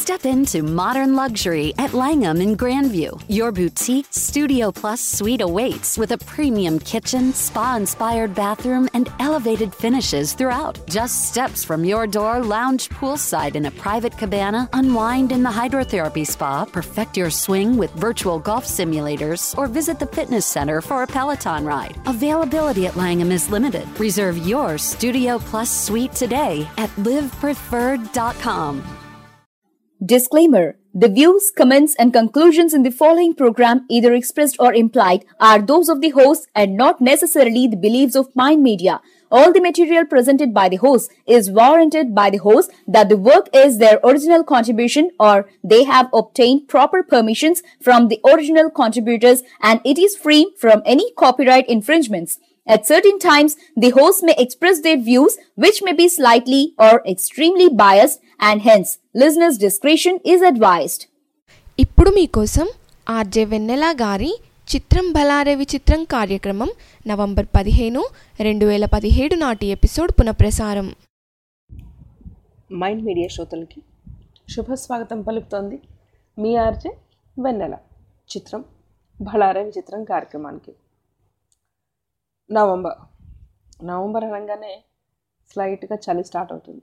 Step into modern luxury at Langham in Grandview. Your boutique Studio Plus suite awaits with a premium kitchen, spa inspired bathroom, and elevated finishes throughout. Just steps from your door, lounge poolside in a private cabana, unwind in the hydrotherapy spa, perfect your swing with virtual golf simulators, or visit the fitness center for a Peloton ride. Availability at Langham is limited. Reserve your Studio Plus suite today at livepreferred.com. Disclaimer The views, comments, and conclusions in the following program, either expressed or implied, are those of the host and not necessarily the beliefs of Mind Media. All the material presented by the host is warranted by the host that the work is their original contribution or they have obtained proper permissions from the original contributors and it is free from any copyright infringements. At certain times, the host may express their views which may be slightly or extremely biased and hence listeners' discretion is advised. ఇప్పుడు మీకోసం RJ వెన్నెల గారి చిత్రం బలారే విచిత్రం కార్యక్రమం November పదిహేను రెండు వేల పదిహేడు నాటి ఎపిసోడ్ పునఃప్రసారం మైండ్ మీడియా శ్రోతలకి శుభస్వాగతం పలుకుతోంది మీ ఆర్జే వెన్నెల చిత్రం బళారే విచిత్రం కార్యక్రమానికి నవంబర్ నవంబర్ అనగానే స్లైట్గా చలి స్టార్ట్ అవుతుంది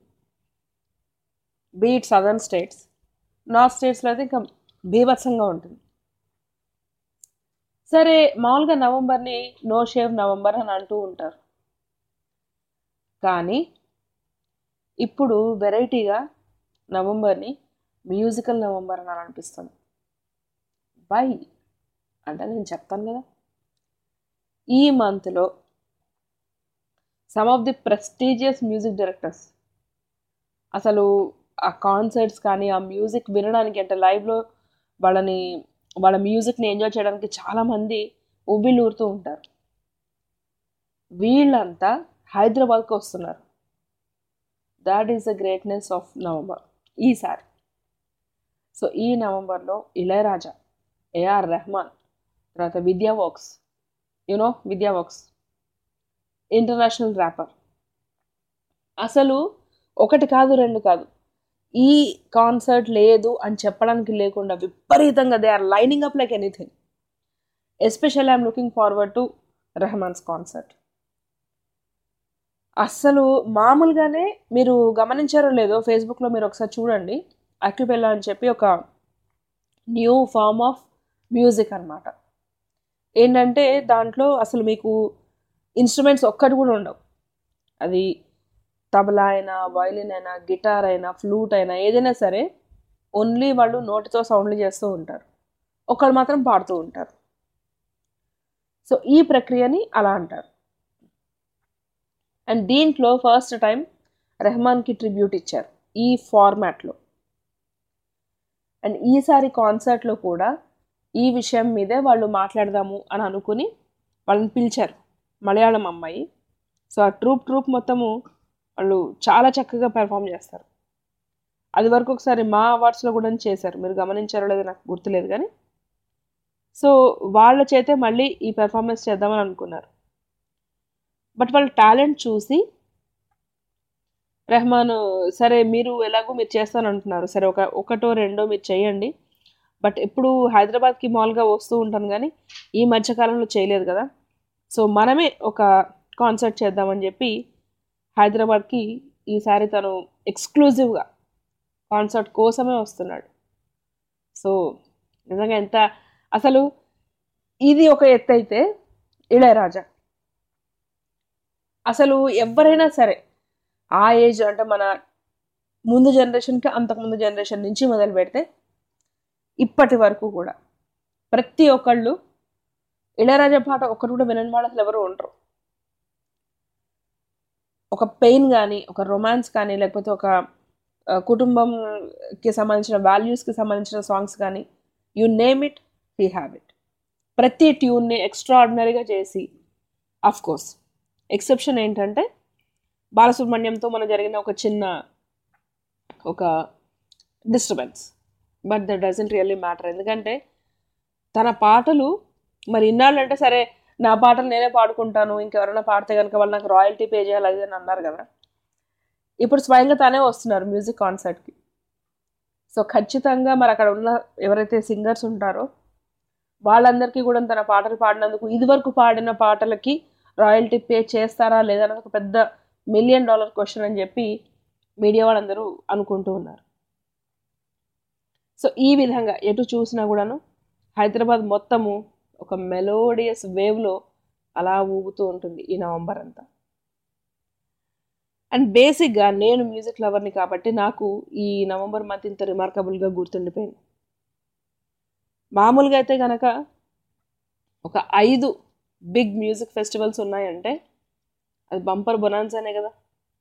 బీట్ సదర్న్ స్టేట్స్ నార్త్ స్టేట్స్లో అయితే ఇంకా బీభత్సంగా ఉంటుంది సరే మామూలుగా నవంబర్ని నో షేవ్ నవంబర్ అని అంటూ ఉంటారు కానీ ఇప్పుడు వెరైటీగా నవంబర్ని మ్యూజికల్ నవంబర్ అని అనిపిస్తుంది బై అంటే నేను చెప్తాను కదా ఈ మంత్లో some of the prestigious music directors అసలు ఆ కాన్సర్ట్స్ కానీ ఆ మ్యూజిక్ వినడానికి అంటే లైవ్లో వాళ్ళని వాళ్ళ మ్యూజిక్ని ఎంజాయ్ చేయడానికి చాలామంది ఉబ్బిలూరుతూ ఉంటారు వీళ్ళంతా హైదరాబాద్కి వస్తున్నారు that is the greatness of November ఈసారి సో ఈ నవంబర్లో ఇళయరాజా ఏఆర్ రెహమాన్ తర్వాత Vidya Vox you know Vidya Vox international rapper అసలు ఒకటి కాదు రెండు కాదు ఈ కాన్సర్ట్ లేదు అని చెప్పడానికి లేకుండా విపరీతంగా they are lining up like anything especial I'm looking forward to Rahman's concert అస్సలు మామూలుగానే మీరు గమనించారో లేదో ఫేస్బుక్లో మీరు ఒకసారి చూడండి అక్యుపెల్లా అని చెప్పి ఒక న్యూ ఫార్మ్ ఆఫ్ మ్యూజిక్ అనమాట ఏంటంటే దాంట్లో అసలు మీకు ఇన్స్ట్రుమెంట్స్ ఒక్కటి కూడా ఉండవు అది తబలా అయినా వైలిన్ అయినా గిటార్ అయినా ఫ్లూట్ అయినా ఏదైనా సరే ఓన్లీ వాళ్ళు నోటితో సౌండ్లు చేస్తూ ఉంటారు ఒకళ్ళు మాత్రం పాడుతూ ఉంటారు సో ఈ ప్రక్రియని అలా అంటారు అండ్ దీంట్లో ఫస్ట్ టైం రెహమాన్కి ట్రిబ్యూట్ ఇచ్చారు ఈ ఫార్మాట్లో అండ్ ఈసారి కాన్సర్ట్లో కూడా ఈ విషయం మీదే వాళ్ళు మాట్లాడదాము అని అనుకుని వాళ్ళని పిలిచారు మలయాళం అమ్మాయి సో ఆ ట్రూప్ ట్రూప్ మొత్తము వాళ్ళు చాలా చక్కగా పెర్ఫామ్ చేస్తారు అది వరకు ఒకసారి మా అవార్డ్స్లో కూడా చేశారు మీరు గమనించారో లేదో నాకు గుర్తులేదు కానీ సో వాళ్ళ చేతే మళ్ళీ ఈ పెర్ఫార్మెన్స్ చేద్దామని అనుకున్నారు బట్ వాళ్ళ టాలెంట్ చూసి రెహమాన్ సరే మీరు ఎలాగో మీరు చేస్తాను అంటున్నారు సరే ఒక ఒకటో రెండో మీరు చేయండి బట్ ఎప్పుడు హైదరాబాద్కి మామూలుగా వస్తూ ఉంటాను కానీ ఈ మధ్యకాలంలో చేయలేదు కదా సో మనమే ఒక కాన్సర్ట్ చేద్దామని చెప్పి హైదరాబాద్కి ఈసారి తను ఎక్స్క్లూజివ్గా కాన్సర్ట్ కోసమే వస్తున్నాడు సో నిజంగా ఎంత అసలు ఇది ఒక ఎత్తు అయితే ఇళయరాజా అసలు ఎవరైనా సరే ఆ ఏజ్ అంటే మన ముందు జనరేషన్కి అంతకుముందు జనరేషన్ నుంచి మొదలు పెడితే ఇప్పటి వరకు కూడా ప్రతి ఒక్కళ్ళు ఇళయరాజా పాట ఒక్కరు కూడా వినని వాళ్ళు అసలు ఎవరు ఉండరు ఒక పెయిన్ కానీ ఒక రొమాన్స్ కానీ లేకపోతే ఒక కుటుంబంకి సంబంధించిన వాల్యూస్కి సంబంధించిన సాంగ్స్ కానీ you name it he have it ప్రతి ట్యూన్ని ఎక్స్ట్రాడినరీగా చేసి అఫ్ కోర్స్ ఎక్సెప్షన్ ఏంటంటే బాలసుబ్రహ్మణ్యంతో మన జరిగిన ఒక చిన్న ఒక disturbance but that doesn't really matter ఎందుకంటే తన పాటలు మరి ఇన్నాళ్ళంటే సరే నా పాటలు నేనే పాడుకుంటాను ఇంకెవరైనా పాడితే కనుక వాళ్ళు నాకు రాయల్టీ పే చేయాలి అది అని అన్నారు కదా ఇప్పుడు స్వయంగా తానే వస్తున్నారు మ్యూజిక్ కాన్సర్ట్కి సో ఖచ్చితంగా మరి అక్కడ ఉన్న ఎవరైతే సింగర్స్ ఉంటారో వాళ్ళందరికీ కూడా తన పాటలు పాడినందుకు ఇదివరకు పాడిన పాటలకి రాయల్టీ పే చేస్తారా లేదా అనేది ఒక పెద్ద మిలియన్ డాలర్ క్వశ్చన్ అని చెప్పి మీడియా వాళ్ళందరూ అనుకుంటూ ఉన్నారు సో ఈ విధంగా ఎటు చూసినా కూడాను హైదరాబాద్ మొత్తము ఒక మెలోడియస్ వేవ్లో అలా ఊగుతూ ఉంటుంది ఈ నవంబర్ అంతా అండ్ బేసిక్గా నేను మ్యూజిక్ లవర్ని కాబట్టి నాకు ఈ నవంబర్ మంత్ ఇంత రిమార్కబుల్గా గుర్తుండిపోయింది మామూలుగా అయితే కనుక ఒక ఐదు బిగ్ మ్యూజిక్ ఫెస్టివల్స్ ఉన్నాయంటే అది బంపర్ బొనాన్సానే కదా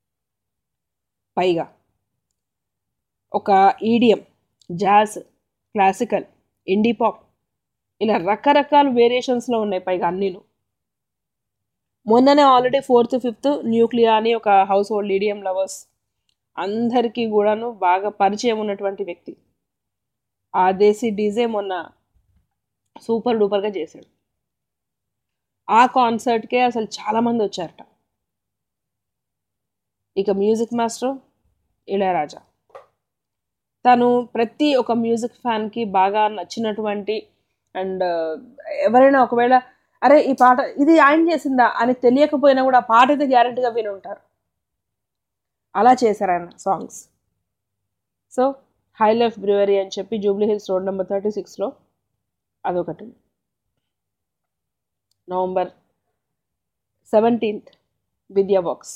పైగా ఒక ఈడియం జాజ్ క్లాసికల్ ఇండీ పాప్ ఇలా రకరకాల వేరియేషన్స్లో ఉన్నాయి పైగా అన్నీను మొన్ననే ఆల్రెడీ ఫోర్త్ ఫిఫ్త్ న్యూక్లియా అని ఒక హౌస్ హోల్డ్ ఈడియం లవర్స్ అందరికీ కూడాను బాగా పరిచయం ఉన్నటువంటి వ్యక్తి ఆ దేశీ డీజే మొన్న సూపర్ డూపర్గా చేశాడు ఆ కాన్సర్ట్కే అసలు చాలామంది వచ్చారట ఇక మ్యూజిక్ మాస్టర్ ఇళయరాజా తను ప్రతి ఒక మ్యూజిక్ ఫ్యాన్కి బాగా నచ్చినటువంటి అండ్ ఎవరైనా ఒకవేళ అరే ఈ పాట ఇది ఆయన చేసిందా అని తెలియకపోయినా కూడా ఆ పాట అయితే గ్యారెంటీగా విని ఉంటారు అలా చేశారు ఆయన songs so high life brewery అని చెప్పి Jubilee Hills road number thirty సిక్స్లో అదొకటి నవంబర్ సెవెంటీన్త్ విద్యా బాక్స్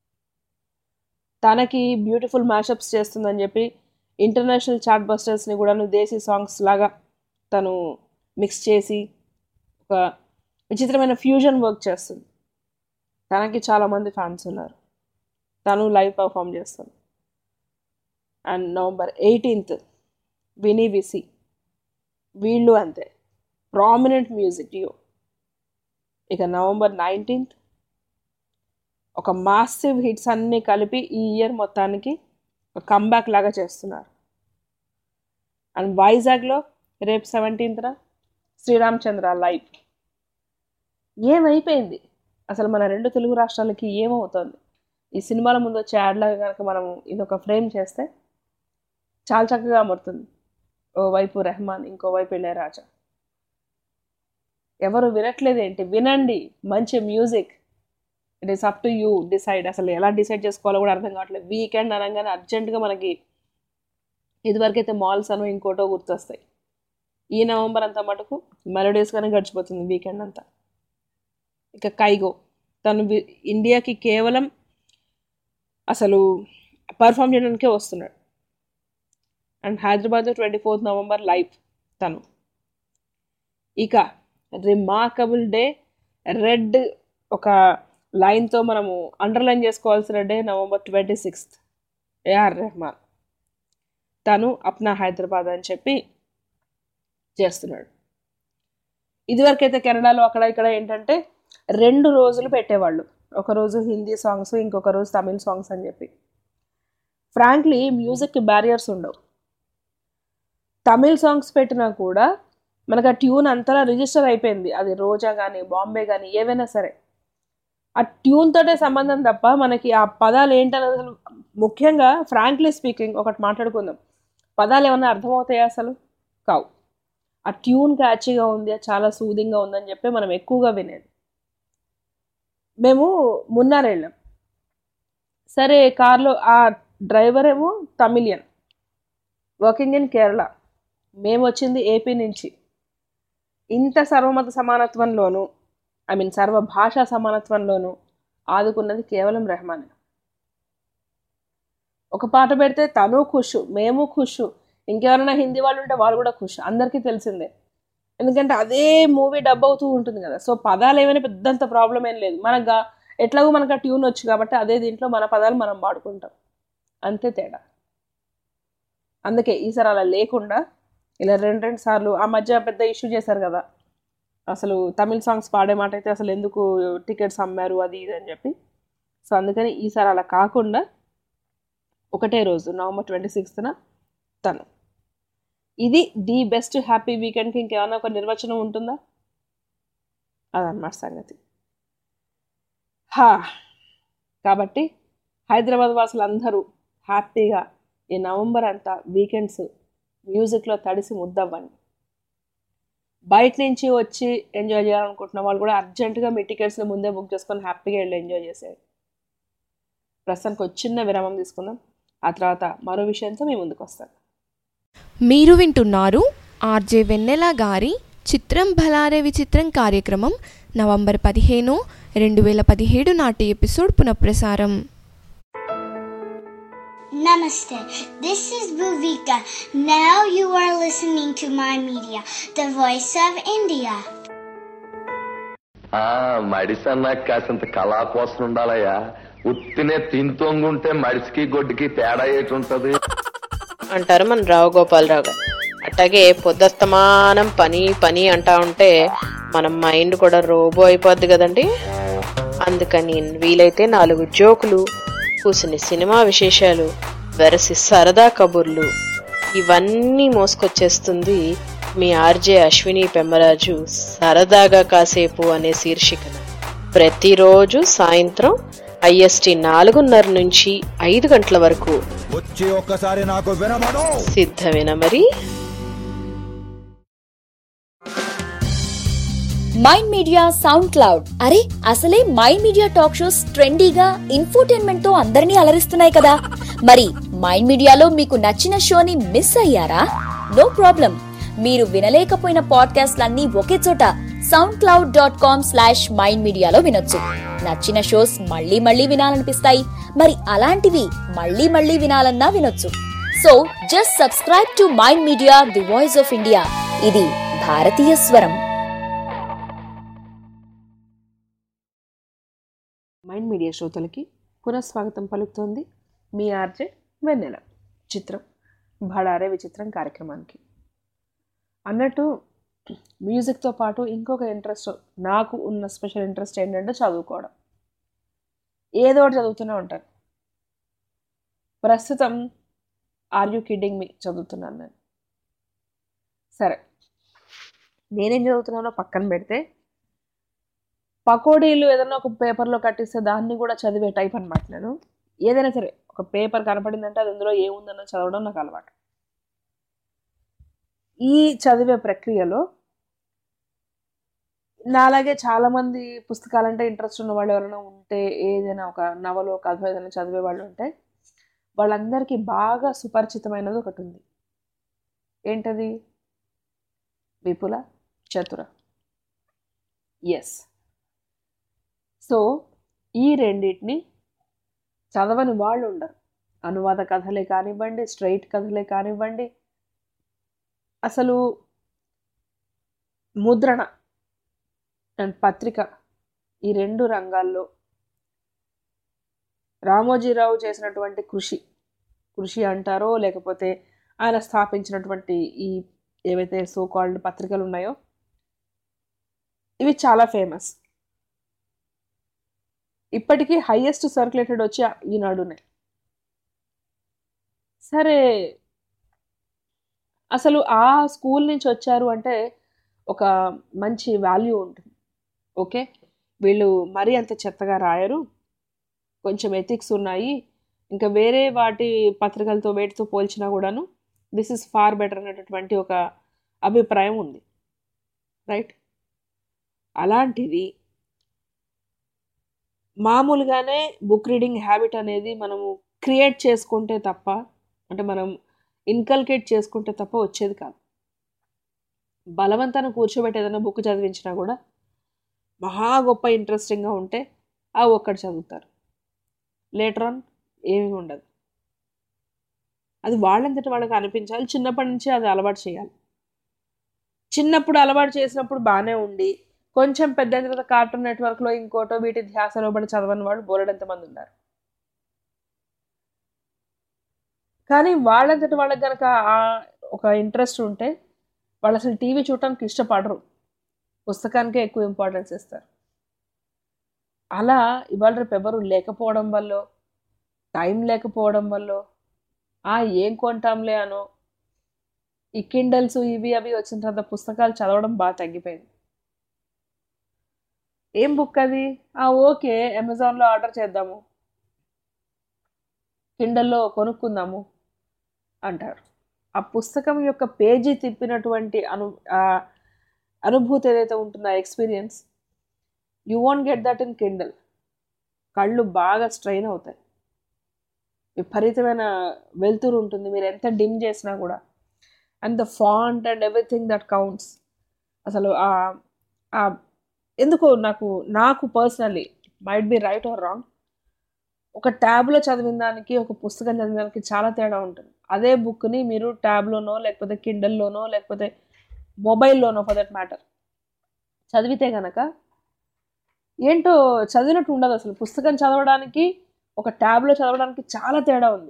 తనకి బ్యూటిఫుల్ మ్యాషప్స్ చేస్తుందని చెప్పి ఇంటర్నేషనల్ చార్ట్ బస్టర్స్ని కూడాను దేశీ సాంగ్స్ లాగా తను మిక్స్ చేసి ఒక విచిత్రమైన ఫ్యూజన్ వర్క్ చేస్తుంది తనకి చాలామంది ఫ్యాన్స్ ఉన్నారు తను లైవ్ పర్ఫామ్ చేస్తుంది and November eighteenth Vini Vici వీళ్ళు అంతే ప్రామినెంట్ మ్యూజిక్ డియో ఇక నవంబర్ నైన్టీన్త్ ఒక మాసివ్ హిట్స్ అన్నీ కలిపి ఈ ఇయర్ మొత్తానికి ఒక కంబ్యాక్ లాగా చేస్తున్నారు అండ్ వైజాగ్లో రేపు సెవెంటీన్త్న శ్రీరామచంద్ర లైవ్ ఏమైపోయింది అసలు మన రెండు తెలుగు రాష్ట్రాలకి ఏమవుతుంది ఈ సినిమాల ముందు వచ్చే యాడ్లాగా కనుక మనం ఇదొక ఫ్రేమ్ చేస్తే చాలా చక్కగా అమరుతుంది ఓవైపు రెహమాన్ ఇంకోవైపు ఇళయరాజా ఎవరు వినట్లేదు ఏంటి వినండి మంచి music it is up to you decide అసలు ఎలా డిసైడ్ చేసుకోవాలో కూడా అర్థం కావట్లేదు వీకెండ్ అనగానే అర్జెంటుగా మనకి ఇదివరకైతే మాల్స్ అను ఇంకోటో గుర్తొస్తాయి ఈ నవంబర్ అంతా మటుకు మెలోడీస్గానే గడిచిపోతుంది వీకెండ్ అంతా ఇక కైగో తను వి- ఇండియాకి కేవలం అసలు పర్ఫామ్ చేయడానికే వస్తున్నాడు and Hyderabad twenty fourth November live తను ఇక రిమార్కబుల్ డే రెడ్ ఒక లైన్తో మనము అండర్లైన్ చేసుకోవాల్సిన day November twenty sixth AR Rahman తను అప్నా హైదరాబాద్ అని చెప్పి చేస్తున్నాడు ఇదివరకైతే కెనడాలో అక్కడ ఇక్కడ ఏంటంటే రెండు రోజులు పెట్టేవాళ్ళు ఒక రోజు హిందీ సాంగ్స్ ఇంకొక రోజు తమిళ్ సాంగ్స్ అని చెప్పి ఫ్రాంక్లీ మ్యూజిక్కి బ్యారియర్స్ ఉండవు తమిళ్ సాంగ్స్ పెట్టినా కూడా మనకు ఆ ట్యూన్ అంతలా రిజిస్టర్ అయిపోయింది అది రోజా కానీ బాంబే కానీ ఏవైనా సరే ఆ ట్యూన్ తోటే సంబంధం తప్ప మనకి ఆ పదాలు ఏంటనేది అసలు ముఖ్యంగా ఫ్రాంక్లీ స్పీకింగ్ ఒకటి మాట్లాడుకుందాం పదాలు ఏమన్నా అర్థమవుతాయా అసలు కావు ఆ ట్యూన్ క్యాచీగా ఉంది అది చాలా సూదింగ్గా ఉందని చెప్పి మనం ఎక్కువగా వినేది మేము మున్నార్ వెళ్ళాం సరే కార్లో ఆ డ్రైవర్ ఏమో తమిళియన్ వర్కింగ్ ఇన్ కేరళ మేము వచ్చింది ఏపీ నుంచి ఇంత సర్వమత సమానత్వంలోనూ ఐ మీన్ సర్వ భాషా సమానత్వంలోనూ ఆదుకున్నది కేవలం రెహమానే ఒక పాట పెడితే తను ఖుషు మేము ఖుషు ఇంకెవరైనా హిందీ వాళ్ళు ఉంటే వాళ్ళు కూడా ఖుషు అందరికీ తెలిసిందే ఎందుకంటే అదే మూవీ డబ్ అవుతూ ఉంటుంది కదా సో పదాలు ఏమైనా పెద్దంత ప్రాబ్లం ఏం లేదు మనకు గా- ఎట్లాగో మనకు ఆ ట్యూన్ వచ్చు కాబట్టి అదే దీంట్లో మన పదాలు మనం పాడుకుంటాం అంతే తేడా అందుకే ఈసారి అలా లేకుండా ఇలా రెండు రెండు సార్లు ఆ మధ్య పెద్ద ఇష్యూ చేశారు కదా అసలు తమిళ్ సాంగ్స్ పాడే మాట అయితే అసలు ఎందుకు టికెట్స్ అమ్మారు అది ఇది అని చెప్పి సో అందుకని ఈసారి అలా కాకుండా ఒకటే రోజు నవంబర్ ట్వంటీ సిక్స్త్న తను ఇది ది బెస్ట్ హ్యాపీ వీకెండ్కి ఇంకేమైనా ఒక నిర్వచనం ఉంటుందా అదన్నమాట సంగతి హా కాబట్టి హైదరాబాద్ వాసులందరూ హ్యాపీగా ఈ నవంబర్ అంతా వీకెండ్స్ మ్యూజిక్లో తడిసి ముద్దవ్వండి బయట నుంచి వచ్చి ఎంజాయ్ చేయాలనుకుంటున్న వాళ్ళు కూడా అర్జెంటుగా మీ టికెట్స్ని ముందే బుక్ చేసుకొని హ్యాపీగా వెళ్ళి ఎంజాయ్ చేసేది ప్రస్తుతానికి ఒక చిన్న విరామం తీసుకుందాం ఆ తర్వాత మరో విషయంతో మీ ముందుకు వస్తాను మీరు వింటున్నారు ఆర్జే వెన్నెల గారి చిత్రం భలారే విచిత్రం కార్యక్రమం నవంబర్ పదిహేను రెండు వేల పదిహేడు నాటి ఎపిసోడ్ పునఃప్రసారం Namaste. This is Bhuvika. Now you are listening to my media, the voice of India. ఆ మడిసన్నా కాసింత కళా కోసం ఉండాలయ్యా ఉత్తినే తింతోంగుంటే మడిసికి గొడ్డుకి తేడా ఏటుంటది అంటారు మన రావు గోపాలరావు గారు అట్లాగే పొద్దస్తమానం పని పని అంటా ఉంటే మన మైండ్ కూడా రోబో అయిపోద్ది కదండి అందుకని వీలైతే నాలుగు జోకులు కూసిన సినిమా విశేషాలు వెరసి సరదా కబుర్లు ఇవన్నీ మోసుకొచ్చేస్తుంది మీ ఆర్జే అశ్విని పెమ్మరాజు సరదాగా కాసేపు అనే శీర్షికన ప్రతిరోజు సాయంత్రం ఐఎస్టి నాలుగున్నర నుంచి ఐదు గంటల వరకు వచ్చి ఒక్కసారి నాకు వినమను సిద్ధమేనా మరి మైండ్ మీడియా సౌండ్ క్లౌడ్ అరే అసలే మైండ్ మీడియా టాక్ షోస్ ట్రెండీగా ఇన్ఫోటైన్మెంట్ తో అందరినీ అలరిస్తున్నాయి కదా మరి మైండ్ మీడియాలో మీకు నచ్చిన షోని మిస్ అయ్యారా నో ప్రాబ్లం మీరు వినలేకపోయిన పాడ్కాస్ట్లన్నీ ఒకే చోట SoundCloud dot com slash mind మీడియాలో వినొచ్చు నచ్చిన షోస్ మళ్ళీ మళ్ళీ వినాలనిపిస్తాయి మరి అలాంటివి మళ్ళీ మళ్ళీ వినాలన్నా వినొచ్చు so just subscribe to mind media the voice of India ఇది భారతీయ స్వరం మైండ్ మీడియా శ్రోతలకి పునఃస్వాగతం పలుకుతోంది మీ ఆర్జే వెన్నెల చిత్రం భడారే విచిత్రం కార్యక్రమానికి అన్నట్టు మ్యూజిక్తో పాటు ఇంకొక ఇంట్రెస్ట్ నాకు ఉన్న స్పెషల్ ఇంట్రెస్ట్ ఏంటంటే చదువుకోవడం ఏదో ఒకటి చదువుతూనే ఉంటాను ప్రస్తుతం ఆర్ యూ కిడ్డింగ్ మీ చదువుతున్నాను నేను సరే నేనేం చదువుతున్నానో పక్కన పెడితే పకోడీలు ఏదైనా ఒక పేపర్లో కట్టిస్తే దాన్ని కూడా చదివే టైప్ అనమాట నేను ఏదైనా సరే ఒక పేపర్ కనపడిందంటే అది అందులో ఏముందన్న చదవడం నాకు అలవాటు ఈ చదివే ప్రక్రియలో నాలాగే చాలామంది పుస్తకాలంటే ఇంట్రెస్ట్ ఉన్న వాళ్ళు ఎవరైనా ఉంటే ఏదైనా ఒక నవలో కథ ఏదైనా చదివే వాళ్ళు ఉంటే వాళ్ళందరికీ బాగా సుపరిచితమైనది ఒకటి ఉంది ఏంటది విపుల చతుర ఎస్ సో ఈ రెండింటిని చదవని వాళ్ళు ఉండరు అనువాద కథలే కానివ్వండి స్ట్రైట్ కథలే కానివ్వండి అసలు ముద్రణ అండ్ పత్రిక ఈ రెండు రంగాల్లో రామోజీరావు చేసినటువంటి కృషి కృషి అంటారో లేకపోతే ఆయన స్థాపించినటువంటి ఈ ఏవైతే సో కాల్డ్ పత్రికలు ఉన్నాయో ఇవి చాలా ఫేమస్ ఇప్పటికీ హైయెస్ట్ సర్క్యులేటెడ్ వచ్చి ఈనాడునే సరే అసలు ఆ స్కూల్ నుంచి వచ్చారు అంటే ఒక మంచి వాల్యూ ఉంటుంది ఓకే వీళ్ళు మరీ అంత చెత్తగా రాయరు కొంచెం ఎథిక్స్ ఉన్నాయి ఇంకా వేరే వాటి పత్రికలతో వేటితో పోల్చినా కూడాను దిస్ ఇస్ ఫార్ బెటర్ అనేటటువంటి ఒక అభిప్రాయం ఉంది రైట్ అలాంటిది మామూలుగానే బుక్ రీడింగ్ హ్యాబిట్ అనేది మనము క్రియేట్ చేసుకుంటే తప్ప అంటే మనం ఇన్కల్కేట్ చేసుకుంటే తప్ప వచ్చేది కాదు బలవంతాన్ని కూర్చోబెట్టి ఏదైనా బుక్ చదివించినా కూడా మహా గొప్ప ఇంట్రెస్టింగ్గా ఉంటే ఆ ఒక్కటి చదువుతారు లేటర్ ఆన్ ఏమీ ఉండదు అది వాళ్ళంతటి వాళ్ళకి అనిపించాలి చిన్నప్పటి నుంచి అది అలవాటు చేయాలి చిన్నప్పుడు అలవాటు చేసినప్పుడు బాగానే ఉండి కొంచెం పెద్ద అయిన తర్వాత కార్టూన్ నెట్వర్క్లో ఇంకోటో వీటి ధ్యాసలో పడి చదవని వాళ్ళు బోలెడంత మంది ఉన్నారు కానీ వాళ్ళంతటి వాళ్ళకి కనుక ఆ ఒక ఇంట్రెస్ట్ ఉంటే వాళ్ళు అసలు టీవీ చూడటానికి ఇష్టపడరు పుస్తకానికే ఎక్కువ ఇంపార్టెన్స్ ఇస్తారు అలా ఇవాళ రేపు ఎవరు లేకపోవడం వల్ల టైం లేకపోవడం వల్ల ఆ ఏం కొంటాంలే అనో ఈ కిండల్స్ ఇవి అవి వచ్చిన తర్వాత పుస్తకాలు చదవడం బాగా తగ్గిపోయింది ఏం బుక్ అది ఆ ఓకే అమెజాన్లో ఆర్డర్ చేద్దాము కిండల్లో కొనుక్కుందాము అంటారు ఆ పుస్తకం యొక్క పేజీ తిప్పినటువంటి అను ఆ అనుభూతి ఏదైతే ఉంటుందో ఆ experience you want get that in Kindle కళ్ళు బాగా స్ట్రెయిన్ అవుతాయి విపరీతమైన వెలుతురు ఉంటుంది మీరు ఎంత డిమ్ చేసినా కూడా and the font and everything that counts అసలు ఆ- ఆ ఎందుకో నాకు నాకు personally might be right or wrong ఒక ట్యాబ్లో చదివిన దానికి ఒక పుస్తకం చదివిన దానికి చాలా తేడా ఉంటుంది అదే బుక్ని మీరు ట్యాబ్లోనో లేకపోతే కిండల్లోనో లేకపోతే మొబైల్లోనో ఫర్ దట్ మ్యాటర్ చదివితే గనక ఏంటో చదివినట్టు ఉండదు అసలు పుస్తకం చదవడానికి ఒక ట్యాబ్లో చదవడానికి చాలా తేడా ఉంది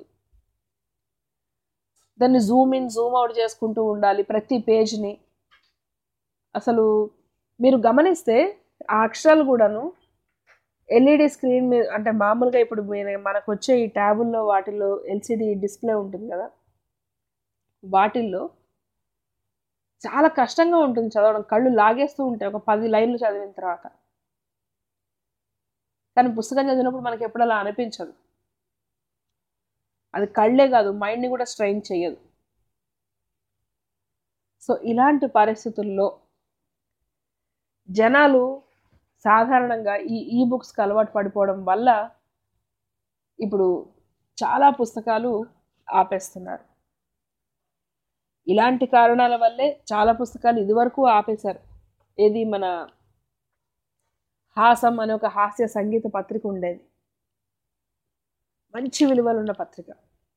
దాన్ని జూమ్ ఇన్ జూమ్ అవుట్ చేసుకుంటూ ఉండాలి ప్రతి పేజ్ని అసలు మీరు గమనిస్తే ఆ అక్షరాలు కూడాను ఎల్ఈడి స్క్రీన్ మీద అంటే మామూలుగా ఇప్పుడు మీరు మనకు వచ్చే ఈ ట్యాబుల్లో వాటిల్లో ఎల్సిడి డిస్ప్లే ఉంటుంది కదా వాటిల్లో చాలా కష్టంగా ఉంటుంది చదవడం కళ్ళు లాగేస్తూ ఉంటాయి ఒక పది లైన్లు చదివిన తర్వాత కానీ పుస్తకం చదివినప్పుడు మనకి ఎప్పుడు అలా అనిపించదు అది కళ్ళే కాదు మైండ్ని కూడా స్ట్రెయిన్ చేయదు సో ఇలాంటి పరిస్థితుల్లో జనాలు సాధారణంగా ఈ ఈ బుక్స్కి అలవాటు పడిపోవడం వల్ల ఇప్పుడు చాలా పుస్తకాలు ఆపేస్తున్నారు ఇలాంటి కారణాల వల్లే చాలా పుస్తకాలు ఇదివరకు ఆపేశారు ఏది మన హాసం అనే ఒక హాస్య సంగీత పత్రిక ఉండేది మంచి విలువలున్న పత్రిక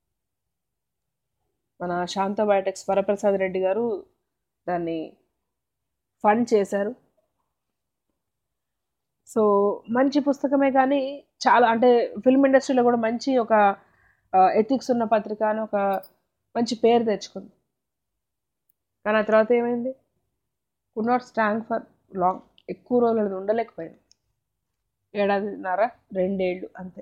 మన శాంత బయోటెక్స్ వరప్రసాద్ రెడ్డి గారు దాన్ని ఫండ్ చేశారు సో మంచి పుస్తకమే కానీ చాలా అంటే ఫిల్మ్ ఇండస్ట్రీలో కూడా మంచి ఒక ఎథిక్స్ ఉన్న పత్రిక అని ఒక మంచి పేరు తెచ్చుకుంది కానీ ఆ తర్వాత ఏమైంది could not stand for long ఎక్కువ రోజులు అది ఉండలేకపోయింది ఏడాదిన్నర రెండేళ్ళు అంతే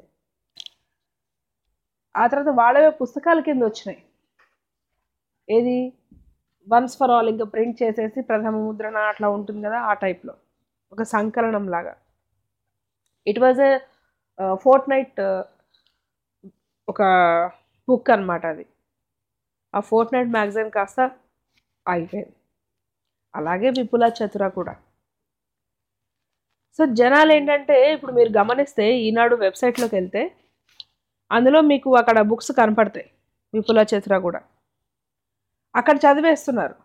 ఆ తర్వాత వాళ్ళవే పుస్తకాల కింద వచ్చినాయి ఏది వన్స్ ఫర్ ఆల్ ఇంకా ప్రింట్ చేసేసి ప్రథమ ముద్రణ అట్లా ఉంటుంది కదా ఆ టైప్లో ఒక సంకలనం లాగా it was a fortnight ఒక బుక్ అనమాట అది ఆ ఫోర్ట్ నైట్ మ్యాగజైన్ కాస్త ఆగిపోయింది అలాగే విపుల చతుర కూడా సో జనాలు ఏంటంటే ఇప్పుడు మీరు గమనిస్తే ఈనాడు వెబ్సైట్లోకి వెళ్తే అందులో మీకు అక్కడ బుక్స్ కనపడతాయి విపుల చతుర కూడా అక్కడ చదివేస్తున్నారు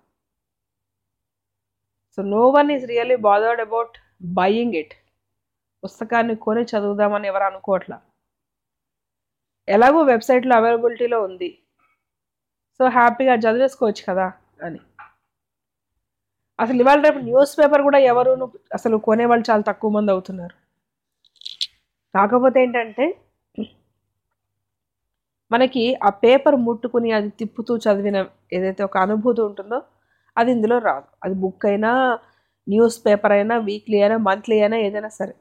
so no one is really bothered about buying it పుస్తకాన్ని కొని చదువుదామని ఎవరు అనుకోవట్లా ఎలాగో వెబ్సైట్లో అవైలబిలిటీలో ఉంది సో హ్యాపీగా చదివేసుకోవచ్చు కదా అని అసలు ఇవాళ రేపు న్యూస్ పేపర్ కూడా ఎవరు అసలు కొనేవాళ్ళు చాలా తక్కువ మంది అవుతున్నారు కాకపోతే ఏంటంటే మనకి ఆ పేపర్ ముట్టుకుని అది తిప్పుతూ చదివిన ఏదైతే ఒక అనుభూతి ఉంటుందో అది ఇందులో రాదు అది బుక్ అయినా న్యూస్ పేపర్ అయినా వీక్లీ అయినా మంత్లీ అయినా ఏదైనా సరే